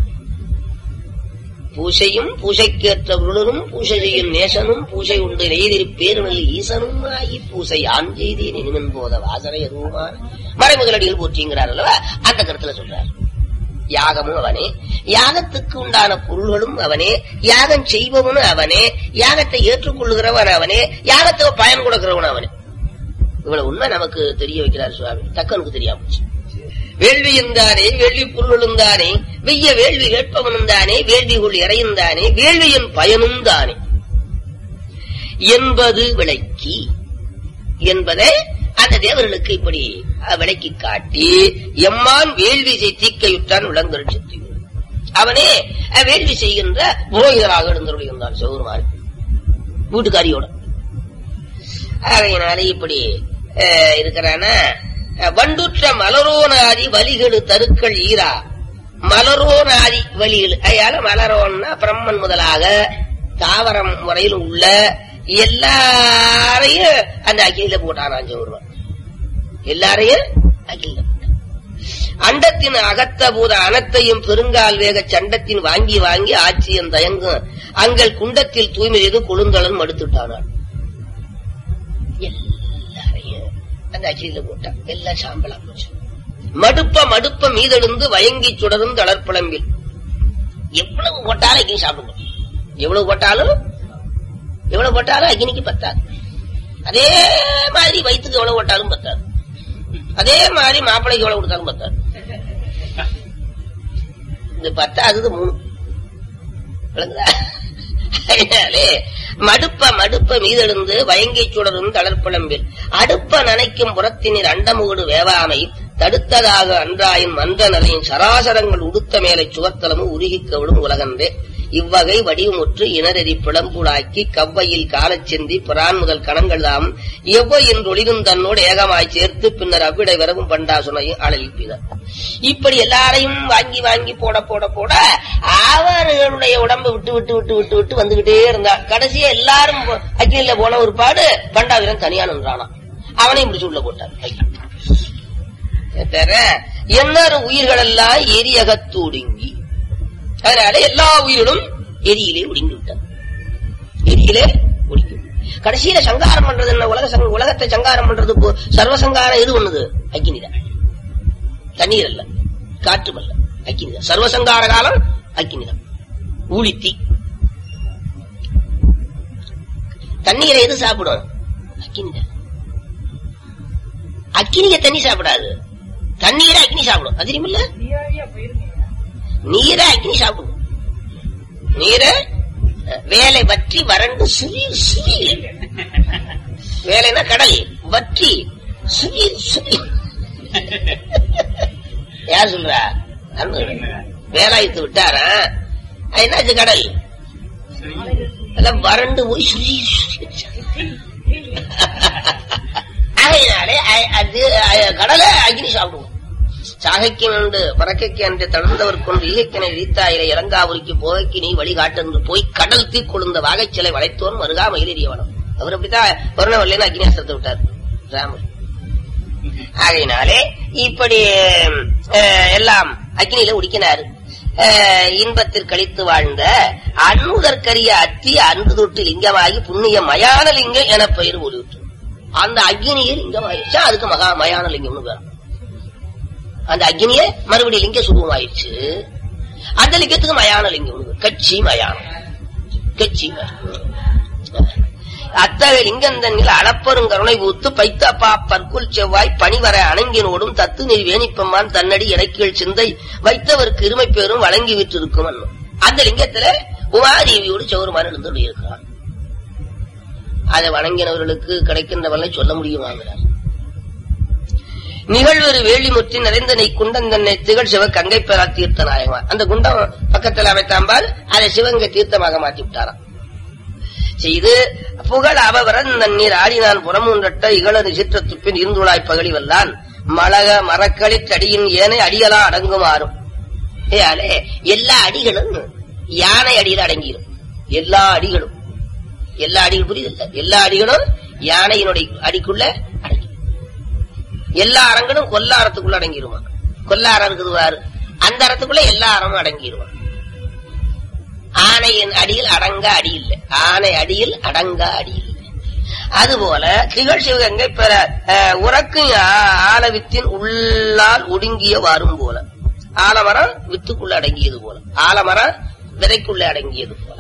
பூசையும் பூசைக்கேற்ற உருளனும் பூசை செய்யும் நேசனும் பூசை உண்டு நெய்திரி பேருநல் ஈசனும் ஆகி பூசை ஆண் செய்தேன் இனிமன் போத வாசனை எதுவுமான மறைமுதலடிகள் போற்றிங்கிறார் அல்லவா அந்த கருத்துல சொல்றார் யாகமும் அவனே யாகத்துக்கு உண்டான பொருள்களும் அவனே யாகம் செய்பவனும் அவனே யாகத்தை ஏற்றுக்கொள்கிறவன் அவனே யாகத்துக்கு பயன் கொடுக்கிறவன் அவனே இவ்வளவு உண்மை நமக்கு தெரிய வைக்கிறார் சுவாமி தக்கனுக்கு தெரியாம போச்சு வேள்வியும் தானே வேள்வி பொருளும் தானே வெய்ய வேள்வி வேட்பவனும் தானே வேள்விக்குள் இறையும் தானே வேள்வியின் பயனும் தானே என்பது விளக்கி என்பதை அந்த தேவர்களுக்கு இப்படி அஹ், விளக்கி காட்டி எம்மான் வேள்வி செய் தீக்கையுற்றான் விளங்கல் சக்தி அவனே அஹ், வேள்வி செய்கின்ற புரோகிதராக இருந்தருளியிருந்தான் சிவருமான் வீட்டுக்காரியோட ஆகையினாலே இப்படி அஹ், இருக்கிறான அஹ், வண்டுற்ற மலரோனாதி வலிகெடு தருக்கள் ஈரா மலரோனாதி வலிகள் அதால மலரோன்னா பிரம்மன் முதலாக தாவரம் முறையில் உள்ள எல்லாரையும் அந்த அக்கினியில போட்டான் அஞ்சு ஒருவன் எல்லாரையும் அக்கினியில போட்டான் அண்டத்தின் அகத்த பூத அனத்தையும் பெருங்கால் வேக சண்டத்தின் வாங்கி வாங்கி ஆட்சியம் தயங்கும் அங்கள் குண்டத்தில் தூய்மை செய்து கொழுந்தளன் மடுத்துட்டானான் எல்லாரையும் அந்த அக்கினியில போட்டான் எல்லாம் சாம்பலா போச்சு மடுப்ப மடுப்ப மீதெழுந்து வயங்கி சுடரும் தளர்ப்பளம்பில் எவ்வளவு போட்டாலும் அக்கினி சாப்பிடும் எவ்வளவு போட்டாலும் எவ்வளவு போட்டாலும் அக்னிக்கு பத்தாது அதே மாதிரி வயிற்றுக்கு எவ்வளவு போட்டாலும் பத்தாது அதே மாதிரி மாப்பிள்ளைக்கு எவ்வளவு கொடுத்தாலும் பத்தாது இந்த பத்தாதது மூணு விளங்குதா? அதனாலே மடுப்ப மடுப்ப மீதெழுந்து வயங்கி சுடரும் தளர்ப்பளம்பில் அடுப்ப நனைக்கும் புறத்தினில் அண்டமுகடு வேவாமை தடுத்ததாக அன்றாயின் மன்ற நிலையின் சராசரங்கள் உடுத்த மேலை சுவத்தலமும் உருகிக் கவிடும் உலகன்றே இவ்வகை வடிவமுற்று இனரெறி பிளம்புடாக்கி கவ்வையில் காலச் செந்தி பிரான் முதல் கணங்கள் தாம் எவ்வ என்றொளிரும் தன்னோடு ஏகமாய் சேர்த்து பின்னர் அவ்விடை வரவும் பண்டாசுனையும் அழலிப்பினர் இப்படி எல்லாரையும் வாங்கி வாங்கி போட போட போட அவர்களுடைய உடம்பை விட்டு விட்டு விட்டு விட்டு விட்டு வந்துகிட்டே இருந்தான் கடைசியா எல்லாரும் போ- அக்னியில போன ஒரு பாடு பண்டாவீரன் தனியா நின்றானாம் அவனையும் பிடிச்சு உள்ள போட்டான் தர எண்ணறு உயிர்கள் எல்லாம் எரியகத்தூடுங்கி அதனால எல்லா உயிர்களும் எரியிலே ஒடுங்கி விட்டது எரியிலே ஒடுங்கி விட்டது. கடைசியில சங்காரம் பண்றது என்ன உலக சங்க- உலகத்தை சங்காரம் பண்றது போ- சர்வ சங்காரம் எது பண்ணுது அக்கினிதான் தண்ணீர் அல்ல காற்றும் அல்ல அக்கினிதான் சர்வசங்கார காலம் அக்கினிதான் ஊழித்தி தண்ணீரை எது சாப்பிடும் அக்கினிதான் அக்கினிய தண்ணி சாப்பிடாது தண்ணீரை அக்கினி சாப்பிடும் அது தெரியுமில்ல நீரை அக்னி சாப்பிடும் நீரை அஹ், வேலை வற்றி வறண்டு சுரி சுரி வேலைனா கடல் வற்றி சுரி சுரி யார் சொல்றா அண்ணன் வேலாயத்து விட்டாரா அது என்னாச்சு கடல் எல்லாம் வறண்டு போய் சுரி சுரி ஆகையினாலே அ- அது அ- கடலை அக்னி சாப்பிடுவோம் சாகைக்கு நின்று பறக்கைக்கு அன்று தளர்ந்தவர் கொண்டு ஈகைக்கனை இழித்தாயிரை இறங்காவூருக்கு போகைக்கு நீ வழிகாட்டென்று போய் கடல் தீக்கொழுந்த வாகைச்சிலை வளைத்தோன் மருகா மயிலேறியவனம் அவர் அப்படித்தான் வருணவல்லேன்னு அக்னியாசத்தை விட்டார் ராமர் ஆகையினாலே இப்படி அஹ், எல்லாம் அக்னியில உடிக்கினாரு அஹ், இன்பத்தில் கழித்து வாழ்ந்த அன்புதற்கரிய அத்தி அன்பு தொட்டு லிங்கமாகி புண்ணிய மயான லிங்கம் என பெயர் ஒளிவிட்டு அந்த அக்னியை லிங்கமாயிருச்சு அதுக்கு மகா மயான லிங்கம்னு பேர் அந்த அக்னியே மறுபடியும் லிங்க சுரூபமாயிருச்சு அந்த லிங்கத்துக்கு மயான லிங்கம்னு பேர் கட்சி மயானம் கட்சி மயானம் அத்தகைய லிங்கந்தன்னில் அளப்பரும் கருணை பூத்து பைத்தப்பா பற்குள் செவ்வாய் பணிவர அணங்கினோடும் தத்து நீர் வேணிப்பம்மான் தன்னடி இணைக்கீழ் சிந்தை வைத்தவருக்கு இருமை பேரும் வழங்கி விட்டிருக்கும் அன்னும். அந்த லிங்கத்துல உமாதேவியோடு சௌரமான இருந்து இருக்கிறான் அதை வணங்கினவர்களுக்கு கிடைக்கின்ற வல்லை சொல்ல முடியுமாங்கிறார் நிகழ்வரு வேலிமுற்றி நிறைந்தனை குண்டந்தன்னை திகழ் சிவ கங்கை பெறா தீர்த்த நாயகமா அந்த குண்டம் பக்கத்தில் அமைத்தாம்பால் அதை சிவங்க தீர்த்தமாக மாற்றி விட்டாராம் செய்து புகழ் அவவரன் நன்னீர் ஆடினான் புறமூன்றட்ட இகழது சிற்றத்துப்பின் இருந்துளாய் பகழி வல்லான் மலக மரக்களி தடியின் ஏனை அடியலா அடங்குமாறும் ஏயாலே எல்லா அடிகளும் யானை அடியில் அடங்கிடும் எல்லா அடிகளும் எல்லா அடிகள் புரியுது எல்லா அடிகளும் யானையினுடைய அடிக்குள்ள அடங்கி எல்லா அரங்களும் கொல்லாரத்துக்குள்ள அடங்கிடுவான் கொல்லாரம் இருக்குது பாரு அந்த அறத்துக்குள்ள எல்லா அறமும் அடங்கிடுவான் ஆனையின் அடியில் அடங்க அடி இல்லை ஆனை அடியில் அடங்க அடி இல்லை அதுபோல திகழ் சிவகங்கை பெற அஹ், உறக்கும் ஆ- ஆலவித்தின் உள்ளால் ஒடுங்கிய வாரும் போல ஆலமரம் வித்துக்குள்ள அடங்கியது போல ஆலமரம் விதைக்குள்ள அடங்கியது போல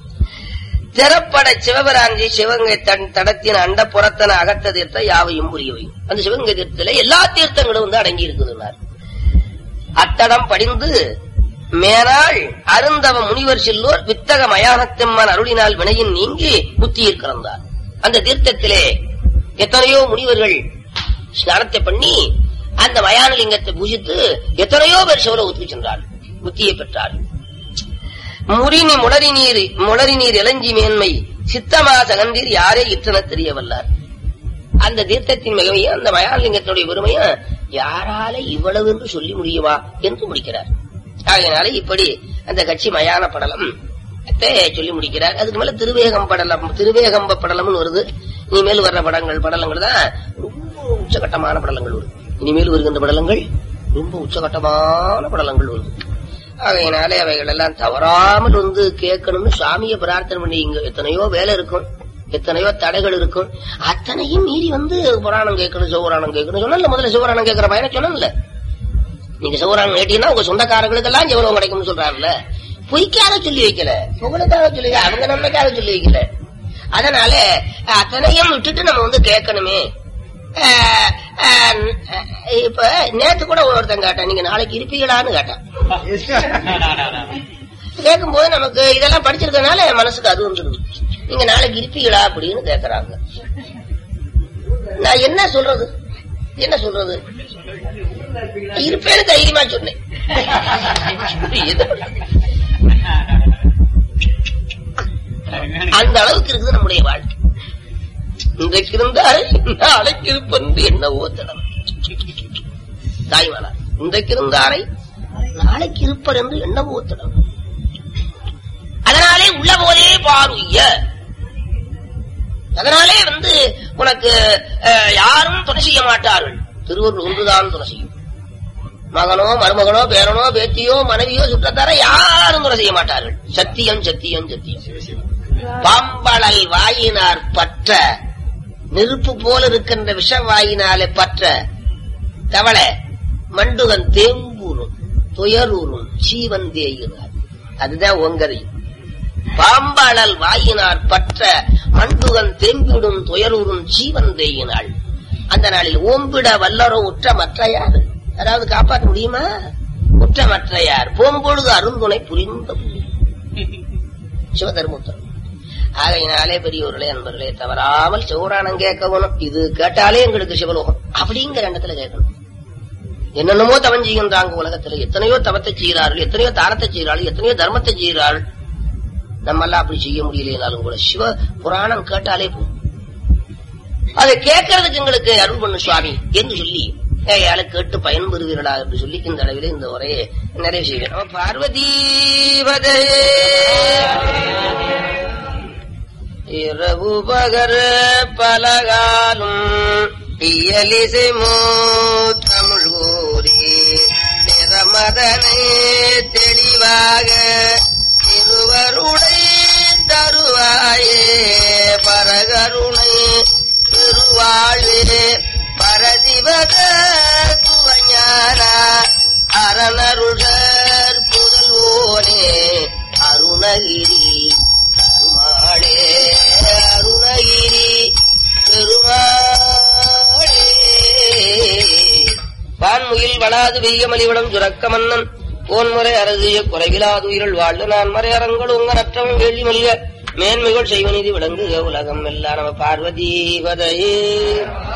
திறப்பட சிவபிராஞ்சி சிவகங்கை தன் தடத்தின் அண்ட புறத்தன அகத்த தீர்த்த யாவையும் புரியவையும் அந்த சிவகங்கை தீர்த்தத்துல எல்லா தீர்த்தங்களும் வந்து அடங்கி இருக்குதுன்னார் அத்தடம் படிந்து மேனாள் அருந்தவ முனிவர் செல்லோர் வித்தக மயானத்தம்மன் அருளினால் வினையின் நீங்கி புத்தியில் கலந்தார் அந்த தீர்த்தத்திலே எத்தனையோ முனிவர்கள் ஸ்நானத்தை பண்ணி அந்த மயானலிங்கத்தை பூஜித்து எத்தனையோ பேர் சிவலோகத்துக்கு சென்றார்கள் புத்தியை பெற்றார்கள் முறினி முளரி நீர் முளரி நீர் இளஞ்சி மேன்மை சித்தமா சகந்தீர் யாரே இற்றன தெரிய வல்லார் அந்த தீர்த்தத்தின் மிகவையும் அந்த மயானலிங்கத்தினுடைய பெருமையும் யாரால இவ்வளவு என்று சொல்லி முடியுமா என்று முடிக்கிறார் ஆகையினால இப்படி அந்த கட்சி மயான படலம் த்தை சொல்லி முடிக்கிறார் அதுக்கு மேல திருவேகம் படலம் திருவேகம்ப படலம்னு வருது இனிமேல் வர்ற படங்கள் படலங்கள் தான் ரொம்ப உச்சகட்டமான படலங்கள் வருது இனிமேல் வருகின்ற படலங்கள் ரொம்ப உச்சகட்டமான படலங்கள் வருது ஆகையினாலே அவைகள் எல்லாம் தவறாமல் வந்து கேட்கணும்னு சாமியை பிரார்த்தனை பண்ணி இங்க எத்தனையோ வேலை இருக்கும் எத்தனையோ தடைகள் இருக்கும் அத்தனையும் மீறி வந்து புராணம் கேட்கணும் சிவபுராணம் கேட்கணும் சொன்னல முதல்ல சிவபுராணம் கேட்கிற பையனை சொன்னல நீங்க சிவபுராணம் கேட்டீங்கன்னா உங்க சொந்தக்காரங்களுக்கு எல்லாம் ஜெவரம் கிடைக்கும்னு சொல்றாருல்ல பொய்க்காக சொல்லி வைக்கல புகழுக்காக சொல்லி வைக்கல. அவங்க நன்மைக்காக சொல்லி வைக்கல அதனால அத்தனையும் விட்டுட்டு நம்ம வந்து கேட்கணுமே அஹ், அஹ், இப்ப நேத்து கூட ஒருத்தன் கேட்டான் நீங்க நாளைக்கு இருப்பீங்களான்னு கேட்டான் கேட்கும்போது நமக்கு இதெல்லாம் படிச்சிருக்கனால என் மனசுக்கு அது வந்துருது நீங்க நாளைக்கு இருப்பீங்களா அப்படின்னு கேக்குறாங்க நான் என்ன சொல்றது என்ன சொல்றது இருப்பேன்னு தைரியமா சொன்னேன் எது? அந்த அளவுக்கு இருக்குது நம்முடைய வாழ்க்கை இன்றைக்கு இருந்தால் நாளைக்கு இருப்பது என்னவோ தடம் தாய்மானார் இன்றைக்கு இருந்தாரை நாளைக்கு இருப்பர் என்று என்னவோ தடம் அதனாலே உள்ள போதே பாருய்ய அதனாலே வந்து உனக்கு அஹ், யாரும் துணை செய்ய மாட்டார்கள் திருவருள் ஒன்றுதான் துணை செய்யும் மகனோ மருமகனோ பேரனோ பேத்தியோ மனைவியோ சுற்றத்தார யாரும் துணை செய்ய மாட்டார்கள் சத்தியம் சத்தியம் சத்தியம் பாம்பளல் வாயினார் பற்ற நெருப்பு போல இருக்கின்ற விஷ வாயினாலே பற்ற தவளை மண்டுகன் தேம்பூரும் துயரூரும் சீவன் தேயினார் அதுதான் ஒங்கரை பாம்பாளல் வாயினார் பற்ற மண்டுகன் தேம்பிடும் துயரூரும் ஜீவன் தேயினாள் அந்த நாளில் ஓம்பிட வல்லரோ உற்ற மற்றையார் அதாவது காப்பாற்ற முடியுமா உற்ற மற்றையார் போம்பொழுது அருந்துணை புரிந்த புலி. சிவதர்மபுத்திரன் ஆகையினாலே பெரியவர்களே அன்பர்களே தவறாமல் சிவராணம் கேட்கணும் இது கேட்டாலே எங்களுக்கு சிவலோகம் அப்படிங்கிற எண்ணத்துல கேட்கணும் என்னென்னமோ தவம் செய்கின்றாங்க உலகத்துல எத்தனையோ தவத்தை செய்கிறார்கள் எத்தனையோ தானத்தை செய்கிறார்கள் எத்தனையோ தர்மத்தை செய்கிறார்கள் நம்ம எல்லாம் அப்படி செய்ய முடியலைனாலும் கூட சிவ புராணம் கேட்டாலே போதும் அதை கேட்கறதுக்கு எங்களுக்கு அருள் பண்ணு சுவாமி என்று சொல்லி ஏயால கேட்டு பயன்பெறுவீர்களா என்று சொல்லி இந்த அளவிலே இந்த உரையை நிறைவு செய்கிறோம் பார்வதீபதே இரவு பகர் பலகாலும் இயலிசை தமிழ் ஊரே நிறமதனை தெளிவாக திருவருடை தருவாயே பரகருணை திருவாழ்வே பரதிவக துவஞான அரணருடர் புதல்வோனே அருண குறைவிலாது வெய்ய மலிவளம் சுரக்க மன்னன் போன்முறை அரசிய குறைவிலாது உயிரல் வாழ்ந்து நான் மறை அரங்கள் உங்க நற்றவன் வேள்வி மல்க மேன்மைகள் செய்வநீதி விளங்குக உலகம் எல்லாம் நம பார்வதி பதையே